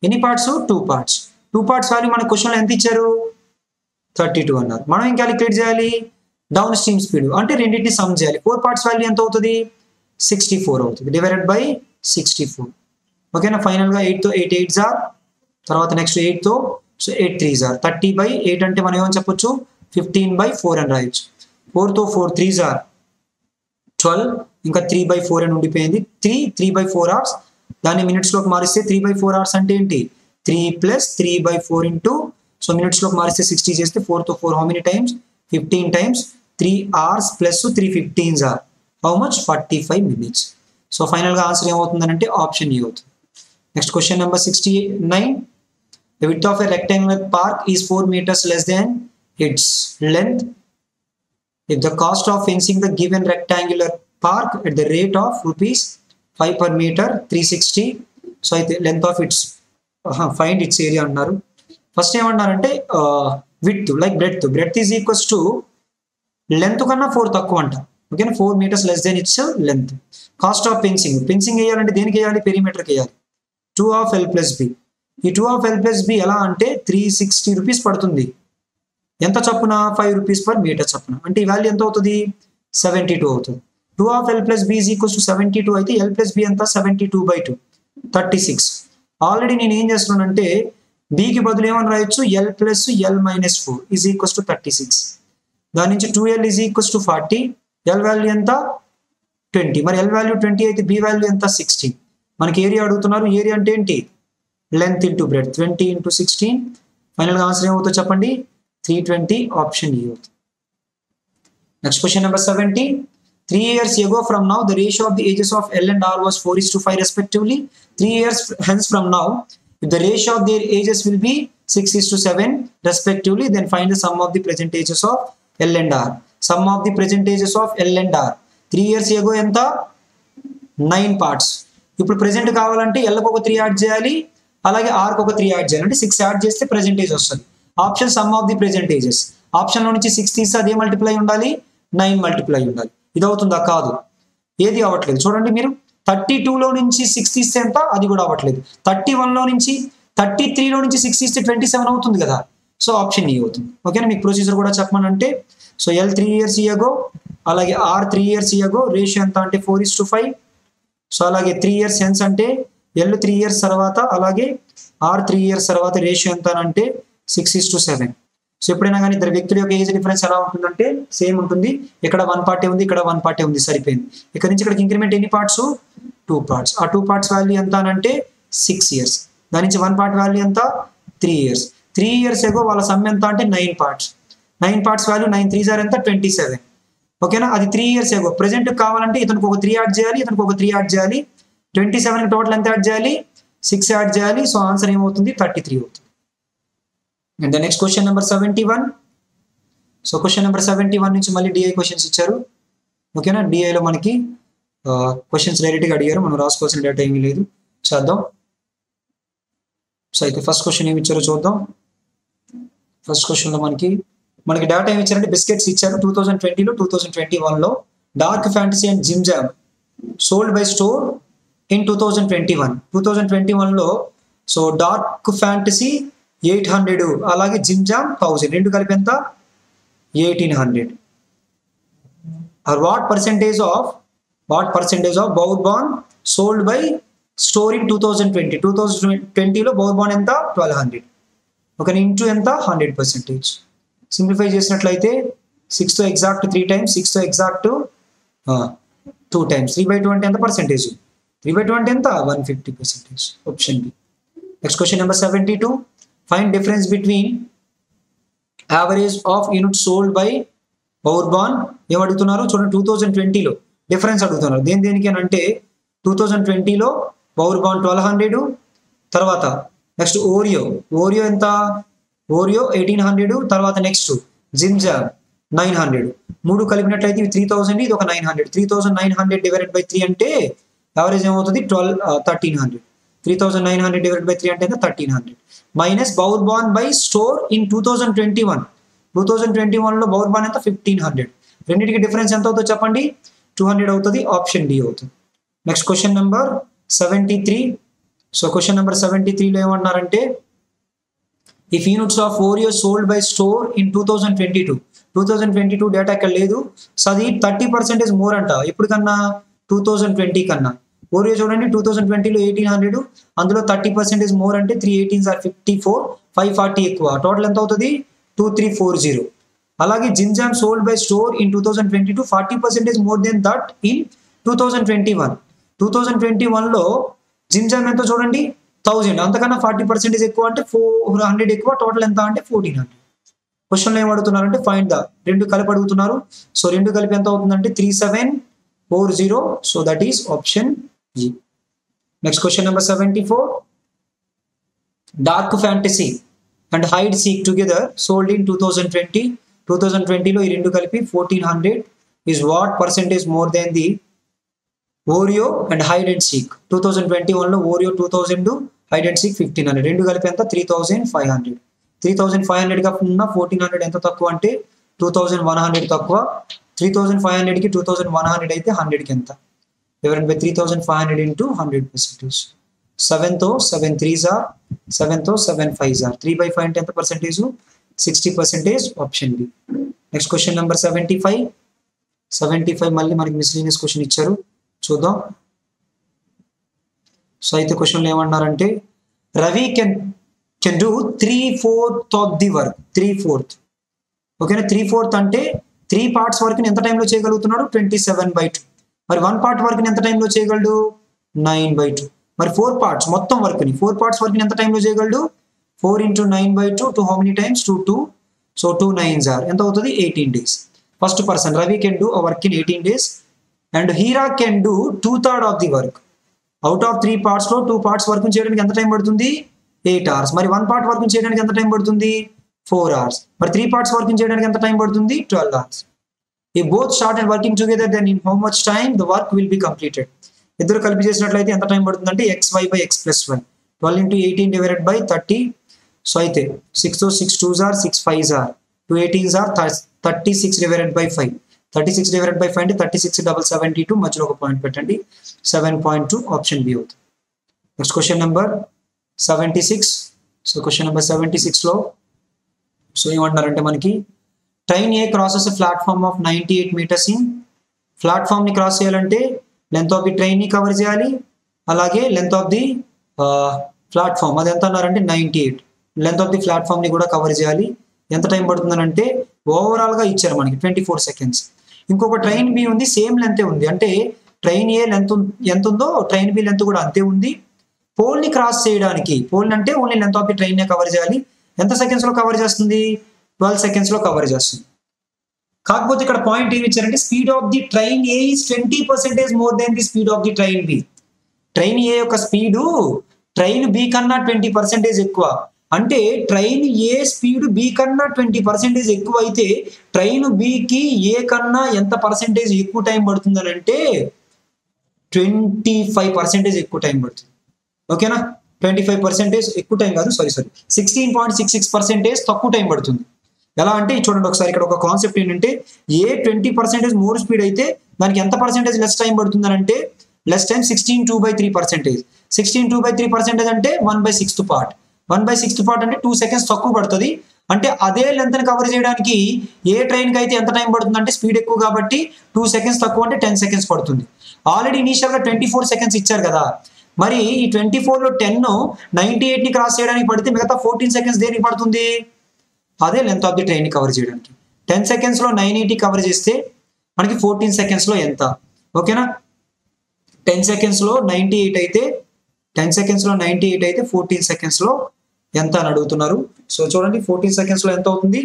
ఎన్ని parts two parts two parts value మన క్వశ్చన్లో ఎంత ఇచ్చారు థర్టీ టూ అన్నారు మనం ఏం క్యాలిక్యులేట్ చేయాలి డౌన్ స్ట్రీమ్ స్పీడ్ అంటే రెండింటిని సమ్ చేయాలి ఫోర్ పార్ట్స్ వాల్యూ ఎంత అవుతుంది సిక్స్టీ ఫోర్ అవుతుంది డివైడెడ్ బై సిక్స్టీ ఫోర్ ఓకేనా ఫైనల్గా ఎయిట్తో ఎయిట్ ఎయిట్ జార్ తర్వాత నెక్స్ట్ ఎయిట్తో so eight three are thirty by eight అంటే మనం ఏమని చెప్పొచ్చు ఫిఫ్టీన్ బై ఫోర్ అని రాయొచ్చు ఫోర్తో ఫోర్ త్రీ జార్ ట్వెల్వ్ ఇంకా త్రీ బై ఫోర్ అని ఉండిపోయింది three three by four hours దాన్ని మినిట్స్లోకి మారిస్తే త్రీ బై ఫోర్ అవర్స్ అంటే ఏంటి three plus three by four into so మినిట్స్లోకి మారిస్తే సిక్స్టీ చేస్తే ఫోర్తో four how many times fifteen times three hours plus three fifteens are how much forty five minutes so ఫైనల్గా ఆన్సర్ ఏమవుతుందంటే option A అవుతుంది next question number sixty nine The width of a rectangular park is 4 meters less than its length. If the cost of fencing the given rectangular park at the rate of rupees 5 per meter 360 so అయితే length of its find its area అన్నారు first ఏమన్నారంటే width like breadth breadth is equals to length కన్నా four తక్కువ అంట ఓకేనా four metres less than its length cost of fencing fencing వేయాలంటే దేనికి వేయాలి పెరిమీటర్కి వేయాలి two of L plus B ఈ two of L plus B ఎలా అంటే త్రీ సిక్స్టీ రూపీస్ పడుతుంది ఎంత చప్పున ఫైవ్ రూపీస్ పర్ మీటర్ చప్పున అంటే ఈ వాల్యూ ఎంత అవుతుంది సెవెంటీ టూ అవుతుంది two of L plus B is equals to seventy two అయితే ఎల్ ప్లస్ బి ఎంత seventy two by two thirty six already నేను ఏం చేస్తున్నానంటే బికి బదులు ఏమని రాయొచ్చు L plus L minus four is equals to thirty six దాని నుంచి two L is equals to forty L value ఎంత ట్వంటీ మరి ఎల్ వాల్యూ ట్వంటీ అయితే బి వాల్యూ ఎంత సిక్స్టీ మనకి ఏరియా అడుగుతున్నారు ఏరియా అంటే ఏంటి length into breadth twenty into sixteen ఫైనల్గా ఆన్సర్ ఏమవుతుందో చెప్పండి త్రీ ట్వంటీ ఆప్షన్ ఈ అవుతుంది next question number seventy three years ago from now the ratio of the ages of L and R was four is to five respectively three years hence from now if the ratio of their ages will be 6 is to 7 respectively then find the sum of the present ages of L and R sum of the present ages of L and R 3 years ago ఎంత 9 parts ఇప్పుడు present కావాలంటే ఎల్కి ఒక three add చేయాలి అలాగే ఆర్కి ఒక three add చేయాలి అంటే six add చేస్తే ప్రెజెంటేజ్ వస్తుంది option sum of the percentages ఆప్షన్లో నుంచి సిక్స్ తీస్తే అదే మల్టిప్లై ఉండాలి నైన్ మల్టిప్లై ఉండాలి ఇది అవుతుందా కాదు ఏది అవ్వట్లేదు చూడండి మీరు థర్టీ టూలో నుంచి సిక్స్ తీస్తే ఎంత అది కూడా అవ్వట్లేదు థర్టీ వన్లో నుంచి థర్టీ త్రీలో నుంచి సిక్స్ తీస్తే ట్వంటీ సెవెన్ అవుతుంది కదా సో ఆప్షన్ ఈ అవుతుంది ఓకేనా మీకు ప్రొసీజర్ కూడా చెప్పమనంటే so L three years ago అలాగే R three years ago ratio ఎంత అంటే four is to five so అలాగే త్రీ ఇయర్స్ హెన్స్ అంటే ఎల్ త్రీ ఇయర్స్ తర్వాత అలాగే ఆర్ త్రీ ఇయర్స్ తర్వాత రేషియో ఎంత అంటే six is to seven so ఎప్పుడైనా కానీ ఇద్దరు వ్యక్తుల యొక్క ఏజ్ డిఫరెన్స్ ఎలా ఉంటుందంటే సేమ్ ఉంటుంది ఇక్కడ వన్ పార్టీ ఉంది ఇక్కడ వన్ పార్టీ ఉంది సరిపోయింది ఇక్కడ నుంచి ఇక్కడికి ఇంక్రిమెంట్ ఎన్ని పార్ట్స్ టూ పార్ట్స్ ఆ టూ పార్ట్స్ వాల్యూ ఎంత అని అంటే సిక్స్ ఇయర్స్ దాని నుంచి వన్ పార్ట్ వాల్యూ ఎంత three years three years ago వాళ్ళ సమ్ ఎంత అంటే nine parts nine parts value nine three are ఎంత ట్వంటీ సెవెన్ ఓకేనా అది త్రీ ఇయర్స్ ఎగో ప్రెసెంట్ కావాలంటే ఇతనికి ఒక త్రీ యాడ్ చేయాలి ఇతనికి ఒక త్రీ యాడ్ చేయాలి ట్వంటీ సెవెన్ టోటల్ ఎంత యాడ్ చేయాలి సిక్స్ యాడ్ చేయాలి సో ఆన్సర్ ఏమవుతుంది థర్టీ త్రీ అవుతుంది and the next question number seventy one so question number seventy one నుంచి మళ్ళీ డిఐ క్వశ్చన్స్ ఇచ్చారు ఓకేనా డిఐలో మనకి క్వశ్చన్స్ డైరెక్ట్గా అడిగారు మనం రాసుకోవాల్సిన డేటా ఏమీ లేదు చేద్దాం సో అయితే ఫస్ట్ క్వశ్చన్ ఏమి ఇచ్చారో చూద్దాం ఫస్ట్ క్వశ్చన్లో మనకి మనకి డేటా ఏమి ఇచ్చారంటే బిస్కెట్స్ ఇచ్చారు టూ థౌజండ్ ట్వంటీలో టూ థౌజండ్ ట్వంటీ వన్లో Dark Fantasy and Jim Jam sold by store in two thousand twenty one two thousand twenty వన్లో so Dark Fantasy eight hundred అలాగే జిమ్ జామ్ థౌజండ్ రెండు కలిపి ఎంత eighteen hundred are what percentage of what percentage of Bourbon sold by store in two thousand twenty two thousand ట్వంటీలో Bourbon ఎంత twelve hundred ఒక into ఎంత hundred percentage simplify చేసినట్లయితే సిక్స్తో exact three times సిక్స్తో exact two times three by two అంటే ఎంత percentage three by two అంటే ఎంత one fifty percentage option B next question number seventy two find difference between average of unit sold by Bourbon ఏం అడుగుతున్నారు చూడండి two thousand ట్వంటీలో difference అడుగుతున్నారు దేని దేనికి అని అంటే టూ థౌజండ్ ట్వంటీలో పవర్ బాన్ ట్వెల్వ్ హండ్రెడ్ తర్వాత నెక్స్ట్ ఓరియో ఓరియో ఎంత ఓరియో ఎయిటీన్ హండ్రెడ్ తర్వాత నెక్స్ట్ జిమ్జా నైన్ హండ్రెడ్ మూడు కలిపినట్లయితే ఇవి త్రీ థౌసండ్ ఇది ఒక nine hundred three thousand nine hundred divided by three అంటే యావరేజ్ ఏమవుతుంది twelve thirteen hundred three thousand nine hundred divide by three అంటే thirteen hundred minus Bourbon by store in two thousand twenty one two thousand twenty వన్లో బౌర్ Bourbon ఎంత fifteen hundred రెండింటికి difference ఎంత అవుతుందో చెప్పండి టూ హండ్రెడ్ అవుతుంది option D అవుతుంది next question number seventy three so question number seventy త్రీలో ఏమన్నారంటే if units of Oreo sold by store in two thousand twenty two two thousand twenty two data ఇక్కడ లేదు so అది thirty percentage more అంట ఎప్పుడు కన్నా two thousand twenty కన్నా Oreo చూడండి టూ థౌజండ్ ట్వంటీలో ఎయిటీన్ హండ్రెడ్ అందులో థర్టీ పర్సెంటేజ్ మోర్ అంటే three eighteens are fifty four five forty ఎక్కువ టోటల్ ఎంత అవుతుంది టూ త్రీ ఫోర్ జీరో అలాగే Jim Jam sold by store in two thousand twenty two forty percentage more than that in two thousand twenty one two thousand twenty వన్లో Jim Jam ఎంతో చూడండి thousand అంతకన్నా forty percentage ఎక్కువ అంటే four hundred ఎక్కువ total ఎంత అంటే ఫోర్టీన్ హండ్రెడ్ క్వశ్చన్లో ఏం అడుగుతున్నారంటే ఫైండ్ ద రెండు కలిపి అడుగుతున్నారు సో రెండు కలిపి ఎంత అవుతుందంటే three seven four zero so that is option G next question number seventy four Dark Fantasy and Hide Seek together sold in two thousand twenty two thousand ట్వంటీలో ఈ రెండు కలిపి fourteen hundred is what percentage more than the Oreo and Hide and Seek two thousand twenty వన్లో Oreo two thousand Hide and Seek fifteen hundred రెండు కలిపి ఎంత three thousand five hundred three thousand five హండ్రెడ్గా ఉన్న fourteen hundred ఎంత తక్కువ అంటే two thousand one hundred తక్కువ three thousand five హండ్రెడ్కి టూ థౌజండ్ వన్ హండ్రెడ్ అయితే హండ్రెడ్కి ఎంత divide by three thousand five hundred into hundred percentage సెవెన్తో సెవెన్ త్రీస్ ఆర్ సెవెన్తో seven fives are three by five అంటే ఎంత percentage sixty percentage option B next question number seventy five seventy five మళ్ళీ మనకి miscellaneous question ఇచ్చారు చూద్దాం so అయితే క్వశ్చన్లో ఏమన్నారంటే Ravi can can do three fourth of the work three fourth ఓకేనా త్రీ ఫోర్త్ అంటే త్రీ పార్ట్స్ వరకు ఎంత టైంలో చేయగలుగుతున్నాడు ట్వంటీ సెవెన్ బై టూ మరి వన్ పార్ట్ వర్క్ని ఎంత టైంలో చేయగలడు నైన్ బై టూ మరి ఫోర్ పార్ట్స్ మొత్తం వర్క్ని ఫోర్ పార్ట్స్ వర్క్ని ఎంత టైంలో చేయగలడు four into nine by two two how many times two two so two nines are ఎంత అవుతుంది eighteen days first person Ravi can do a work in eighteen days and Hira can do two third of the work out of three parts లో two parts work చేయడానికి ఎంత time పడుతుంది eight hours మరి one part work చేయడానికి ఎంత time పడుతుంది four hours మరి three parts work చేయడానికి ఎంత టైం పడుతుంది ట్వెల్వ్ అవర్స్ ఈ both start and working together then in how much time the work will be completed ఇద్దరు కలిపి చేసినట్లయితే ఎంత టైం పడుతుంది అంటే X Y by X plus one twelve into eighteen divided by thirty so అయితే six six twos are six fives are two eighteens are thirty six divided by five thirty six divided by five అంటే thirty six double seventy two మధ్యలో ఒక point పెట్టండి seven point two option B అవుతుంది next question number seventy six so question number seventy సిక్స్లో so ఏమంటున్నారంటే మనకి train A crosses platform of ninety eight metres in ప్లాట్ఫామ్ని cross చేయాలంటే length of the ట్రైన్ని కవర్ చేయాలి అలాగే లెంత్ ఆఫ్ ది ప్లాట్ఫామ్ అది ఎంత అన్నారంటే ninety eight length of the ప్లాట్ఫామ్ని కూడా కవర్ చేయాలి ఎంత టైం పడుతుందనంటే ఓవరాల్గా ఇచ్చారు మనకి ట్వంటీ ఫోర్ సెకండ్స్ ఇంకొక ట్రైన్ బి ఉంది సేమ్ లెంతే ఉంది అంటే ట్రైన్ ఏ లెంత్ ఎంత ఉందో ట్రైన్ బి లెంత్ కూడా అంతే ఉంది పోల్ని క్రాస్ చేయడానికి పోల్ అంటే only length of the train cover చేయాలి ఎంత సెకండ్స్లో కవర్ చేస్తుంది ట్వెల్వ్ సెకండ్స్లో కవర్ చేస్తుంది కాకపోతే ఇక్కడ పాయింట్ ఏమి ఇచ్చారంటే speed of the train A is twenty percentage more than the speed of the train B train A యొక్క స్పీడు ట్రైన్ బి కన్నా ట్వంటీ పర్సెంటేజ్ ఎక్కువ అంటే ట్రైన్ ఏ స్పీడ్ బి కన్నా ట్వంటీ పర్సెంటేజ్ ఎక్కువ అయితే ట్రైన్ బికి ఏ కన్నా ఎంత పర్సెంటేజ్ ఎక్కువ టైం పడుతుందని అంటే ట్వంటీ ఫైవ్ పర్సెంటేజ్ ఎక్కువ టైం పడుతుంది ఓకేనా ట్వంటీ ఫైవ్ పర్సెంటేజ్ ఎక్కువ టైం కాదు sorry sorry sixteen point six six percentage తక్కువ టైం పడుతుంది ఎలా అంటే చూడండి ఒకసారి ఇక్కడ ఒక కాన్సెప్ట్ ఏంటంటే A twenty percentage more speed అయితే దానికి ఎంత పర్సెంటేజ్ లెస్ టైం పడుతుంది అంటే less time sixteen two by three percentage sixteen two by three percentage అంటే one by sixth part one by sixth part అంటే టూ సెకండ్స్ తక్కువ పడుతుంది అంటే అదే లెంత్ని కవర్ చేయడానికి ఏ ట్రైన్కి అయితే ఎంత టైం పడుతుంది అంటే స్పీడ్ ఎక్కువ కాబట్టి టూ సెకండ్స్ తక్కువ అంటే టెన్ సెకండ్స్ పడుతుంది ఆల్రెడీ ఇనీషియల్గా ట్వంటీ ఫోర్ సెకండ్స్ ఇచ్చారు కదా మరి ఈ ట్వంటీ ఫోర్లో టెన్ నైన్టీ ఎయిట్ని క్రాస్ చేయడానికి పడితే మిగతా ఫోర్టీన్ సెకండ్స్ దేనికి పడుతుంది అదే length of the train cover చేయడానికి టెన్ సెకండ్స్లో నైన్ ఎయిటీ కవర్ చేస్తే మనకి ఫోర్టీన్ సెకండ్స్లో ఎంత ఓకేనా టెన్ సెకండ్స్లో నైంటీ ఎయిట్ అయితే టెన్ సెకండ్స్లో నైంటీ ఎయిట్ అయితే ఫోర్టీన్ సెకండ్స్లో ఎంత అని అడుగుతున్నారు సో చూడండి ఫోర్టీన్ సెకండ్స్లో ఎంత అవుతుంది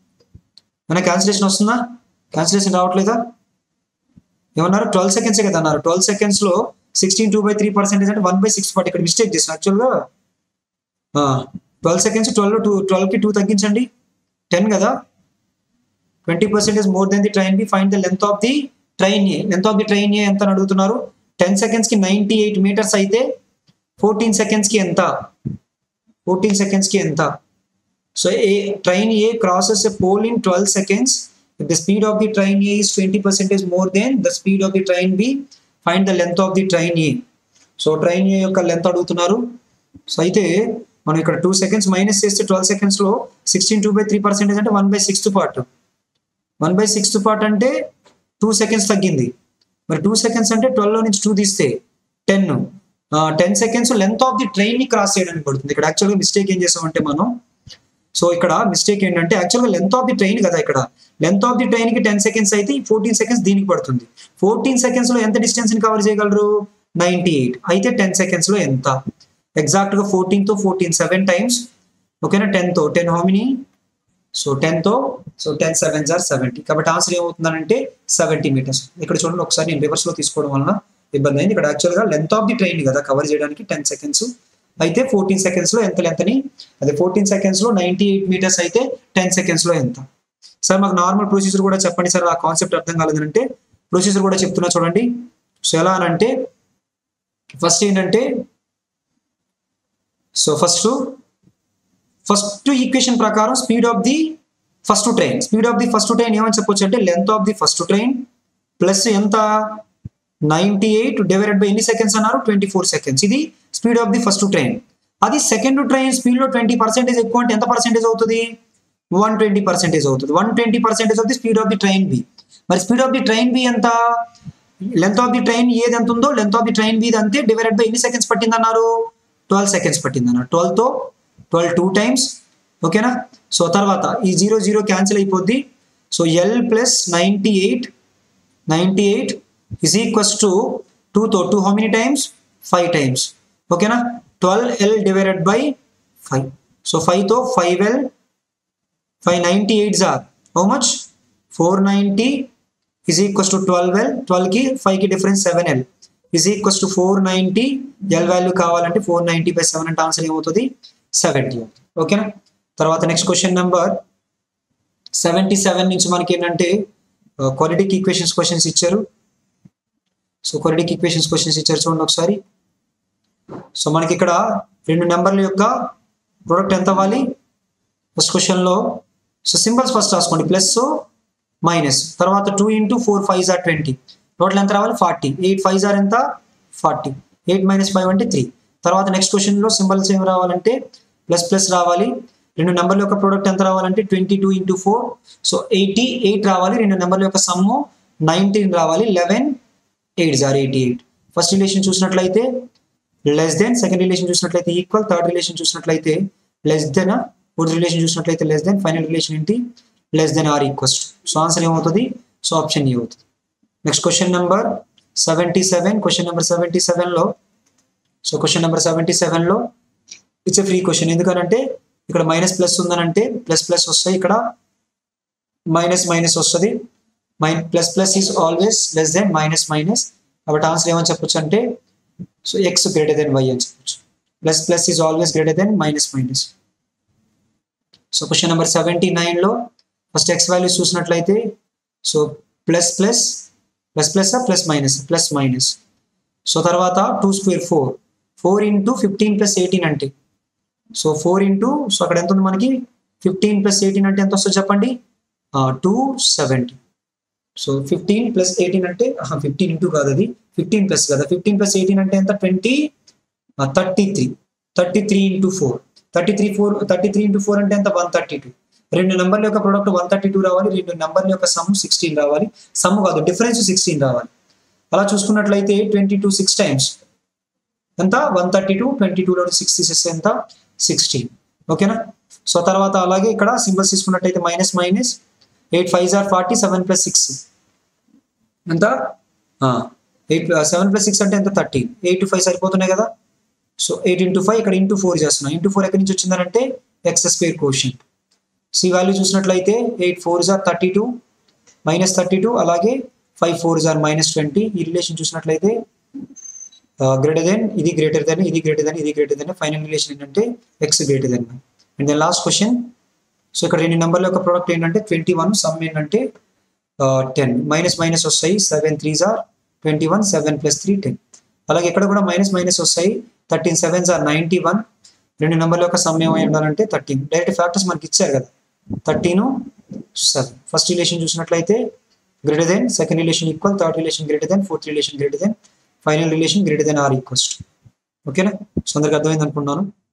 మన క్యాన్సిలేషన్ వస్తుందా క్యాన్సిలేషన్ రావట్లేదా ఏమన్నారు ట్వెల్వ్ సెకండ్సే కదా అన్నారు ట్వెల్వ్ సెకండ్స్లో sixteen two by three percentage అంటే వన్ బై సిక్స్ పార్ట్ ఇక్కడ మిస్టేక్ చేసిన యాక్చువల్గా ట్వెల్వ్ సెకండ్స్ ట్వెల్వ్ టూ ట్వెల్వ్కి టూ తగ్గించండి టెన్ కదా twenty percentage more than the train B find the length of the train A length of the train A ఎంత అని అడుగుతున్నారు టెన్ సెకండ్స్కి నైంటీ ఎయిట్ మీటర్స్ అయితే ఫోర్టీన్ సెకండ్స్కి ఎంత ఫోర్టీన్ సెకండ్స్కి ఎంత so A train A crosses a pole in twelve seconds the speed of the train A is twenty percentage more than the speed of the train B find the length of the train A so train A యొక్క length అడుగుతున్నారు so అయితే మనం ఇక్కడ two seconds minus చేస్తే twelve సెకండ్స్లో sixteen two by three percentage అంటే one by sixth part one by sixth part అంటే two seconds తగ్గింది మరి టూ సెకండ్స్ అంటే ట్వెల్వ్లో నుంచి టూ తీస్తే ten ten seconds length of the train ని క్రాస్ చేయడానికి పడుతుంది ఇక్కడ యాక్చువల్గా మిస్టేక్ ఏం చేసామంటే మనం సో ఇక్కడ మిస్టేక్ ఏంటంటే యాక్చువల్గా లెంత్ ఆఫ్ ది ట్రైన్ కదా ఇక్కడ లెంత్ ఆఫ్ ది ట్రైన్ కి టెన్ సెకండ్స్ అయితే ఫోర్టీన్ సెకండ్స్ దీనికి పడుతుంది ఫోర్టీన్ సెకండ్స్ లో ఎంత డిస్టెన్స్ ని కవర్ చేయగలరు నైన్టీ ఎయిట్ అయితే టెన్ సెకండ్స్ లో ఎంత ఎగ్జాక్ట్ గా ఫోర్టీన్ తో ఫోర్టీన్ సెవెన్ టైమ్స్ ఓకేనా టెన్ తో టెన్ హోమిని సో టెన్ తో సో టెన్ సెవెన్ జార్ సెవెంటీ కాబట్టి ఆన్సర్ ఏమవుతుందంటే సెవెంటీ మీటర్స్ ఇక్కడ చూడండి ఒకసారి నేను రివర్స్ లో తీసుకోవడం వలన ఇబ్బంది అయింది ఇక్కడ యాక్చువల్ గా లెంత్ ఆఫ్ ది ట్రైన్ కదా కవర్ చేయడానికి టెన్ సెకండ్స్ అయితే ఫోర్టీన్ సెకండ్స్ లో ఎంత లెంత్ అని అదే ఫోర్టీన్ సెకండ్స్ లో నైన్టీ ఎయిట్ మీటర్స్ అయితే టెన్ సెకండ్స్ లో ఎంత సార్ మాకు నార్మల్ ప్రొసీజర్ కూడా చెప్పండి సార్ ఆ కాన్సెప్ట్ అర్థం కాలేదంటే ప్రొసీజర్ కూడా చెప్తున్నా చూడండి సో ఎలా అనంటే ఫస్ట్ ఏంటంటే సో ఫస్ట్ ఫస్ట్ ఈక్వేషన్ ప్రకారం speed of the first train speed of the first train ఏమని చెప్పొచ్చు అంటే length of the first train plus ఎంత నైన్టీ ఎయిట్ డివైడెడ్ బై ఎన్ని సెకండ్స్ అన్నారు ట్వంటీ ఫోర్ సెకండ్స్ ఇది speed of the first train అది second train speed లో twenty percentage ఎక్కువ అంటే ఎంత పర్సెంటేజ్ అవుతుంది వన్ ట్వంటీ పర్సెంటేజ్ అవుతుంది one twenty percentage of the speed of the train B మరి speed of the train B ఎంత లెంత్ ఆఫ్ ది ట్రైన్ ఏది ఎంత ఉందో length of the train B అంతే డివైడెడ్ బై ఎన్ని సెకండ్స్ పట్టింది అన్నారు ట్వెల్వ్ సెకండ్స్ పట్టింది అన్నారు ట్వెల్వ్ తో ట్వెల్వ్ టూ టైమ్స్ ఓకేనా సో తర్వాత ఈ జీరో జీరో క్యాన్సిల్ అయిపోద్ది so L plus ninety eight ninety eight is equals to టూతో two how many times five times ఓకేనా twelve L divided by five so ఫైవ్తో five L five ninety eights are how much four ninety is equals to twelve L ట్వెల్వ్కి ఫైవ్కి difference seven L is equals to four ninety L value కావాలంటే four ninety by seven అంటే answer ఏమవుతుంది seventy అవుతుంది ఓకేనా తర్వాత next question number seventy seven నుంచి మనకి ఏంటంటే క్వాలిటీకి ఈక్వేషన్స్ క్వశ్చన్స్ ఇచ్చారు సో క్వాలిటీకి ఈక్వేషన్స్ క్వశ్చన్స్ ఇచ్చారు చూడండి ఒకసారి సో మనకి ఇక్కడ రెండు నెంబర్ల యొక్క ప్రోడక్ట్ ఎంత అవ్వాలి ఫస్ట్ క్వశ్చన్లో సో సింబల్స్ ఫస్ట్ రాసుకోండి ప్లస్ మైనస్ తర్వాత two into four five are twenty total ఎంత రావాలి ఫార్టీ ఎయిట్ ఫైవ్ ఆర్ ఎంత ఫార్టీ ఎయిట్ మైనస్ ఫైవ్ అంటే త్రీ తర్వాత నెక్స్ట్ క్వశ్చన్లో సింబల్స్ ఏం రావాలంటే ప్లస్ ప్లస్ రావాలి రెండు నెంబర్ల యొక్క ప్రోడక్ట్ ఎంత రావాలంటే twenty two into four so eighty eight రావాలి రెండు నెంబర్ల యొక్క సమ్ము నైన్టీన్ రావాలి లెవెన్ ఎయిట్ జార్ ఎయిటీ ఎయిట్ ఫస్ట్ రిలేషన్ చూసినట్లయితే లెస్ దెన్ సెకండ్ రిలేషన్ చూసినట్లయితే ఈక్వల్ థర్డ్ రిలేషన్ చూసినట్లయితే లెస్ దెన్ ఫోర్త్ రిలేషన్ చూసినట్లయితే లెస్ దెన్ ఫైనల్ రిలేషన్ ఏంటి less than or equals so answer ఏమవుతుంది సో ఆప్షన్ ఏ అవుతుంది next question number seventy seven question number seventy సెవెన్లో so question number seventy సెవెన్లో it's a free question ఎందుకనంటే ఇక్కడ minus plus ఉందనంటే plus plus వస్తాయి ఇక్కడ మైనస్ మైనస్ వస్తుంది మైన్ plus plus is always less than minus minus కాబట్టి ఆన్సర్ ఏమని చెప్పొచ్చు అంటే so X greater than Y అని చెప్పొచ్చు plus plus is always greater than minus minus so question number seventy నైన్లో ఫస్ట్ ఎక్స్ వాల్యూస్ చూసినట్లయితే so plus plus plus plus plus minus plus minus so తర్వాత two square four four into fifteen plus eighteen అంటే so four into so అక్కడ ఎంత ఉంది మనకి fifteen plus eighteen అంటే ఎంత వస్తుంది చెప్పండి two seventy so fifteen plus eighteen అంటే ఫిఫ్టీన్ ఇంటూ కాదు అది ఫిఫ్టీన్ ప్లస్ కదా ఫిఫ్టీన్ ప్లస్ ఎయిటీన్ అంటే ఎంత twenty thirty three thirty three into four thirty three four thirty three into four అంటే ఎంత వన్ థర్టీ టూ రెండు నెంబర్ల యొక్క ప్రోడక్ట్ వన్ థర్టీ టూ రావాలి రెండు నెంబర్ల యొక్క సమ్ సిక్స్టీన్ రావాలి సమ్ కాదు డిఫరెన్స్ సిక్స్టీన్ రావాలి అలా చూసుకున్నట్లయితే ట్వంటీ టూ సిక్స్ టైమ్స్ ఎంత వన్ థర్టీ టూ ట్వంటీ టూలో సిక్స్ తీసేస్తే ఎంత సిక్స్టీన్ ఓకేనా సో తర్వాత అలాగే ఇక్కడ సింబల్స్ తీసుకున్నట్టయితే minus minus eight five are forty seven plus six ఎంత ఎయిట్ సెవెన్ ప్లస్ సిక్స్ అంటే ఎంత థర్టీన్ ఎయిట్ టు ఫైవ్ సరిపోతున్నాయి కదా సో ఎయిట్ ఇంటూ ఫైవ్ ఇక్కడ ఇంటూ ఫోర్ చేస్తున్నాం ఇంటూ ఫోర్ ఎక్కడి నుంచి వచ్చిందనంటే X square quotient C value చూసినట్లయితే ఎయిట్ ఫోర్ జార్ thirty two minus thirty two అలాగే ఫైవ్ ఫోర్ జార్ మైనస్ ట్వంటీ ఈ రిలేషన్ చూసినట్లయితే గ్రేటర్ దెన్ ఇది గ్రేటర్ దెన్ ఇది గ్రేటర్ దెన్ ఇది గ్రేటర్ దెన్ ఫైనల్ రిలేషన్ ఏంటంటే X greater than and then last question so ఇక్కడ రెండు నెంబర్ల యొక్క ప్రోడక్ట్ ఏంటంటే ట్వంటీ వన్ సమ్ ఏంటంటే టెన్ మైనస్ మైనస్ వస్తాయి సెవెన్ త్రీ జార్ twenty one seven plus three ten అలాగే ఇక్కడ కూడా మైనస్ మైనస్ వస్తాయి థర్టీన్ సెవెన్ జార్ నైంటీ వన్ రెండు నెంబర్ల యొక్క సమ్ ఏమై ఉండాలంటే థర్టీన్ డైరెక్ట్ ఫ్యాక్టర్స్ మనకి ఇచ్చారు కదా థర్టీన్ సెవెన్ ఫస్ట్ రిలేషన్ చూసినట్లయితే greater than second relation equal third relation greater than fourth relation greater than final relation greater than or equals ఓకేనా సో అందరికి అర్థమైంది అనుకుంటున్నాను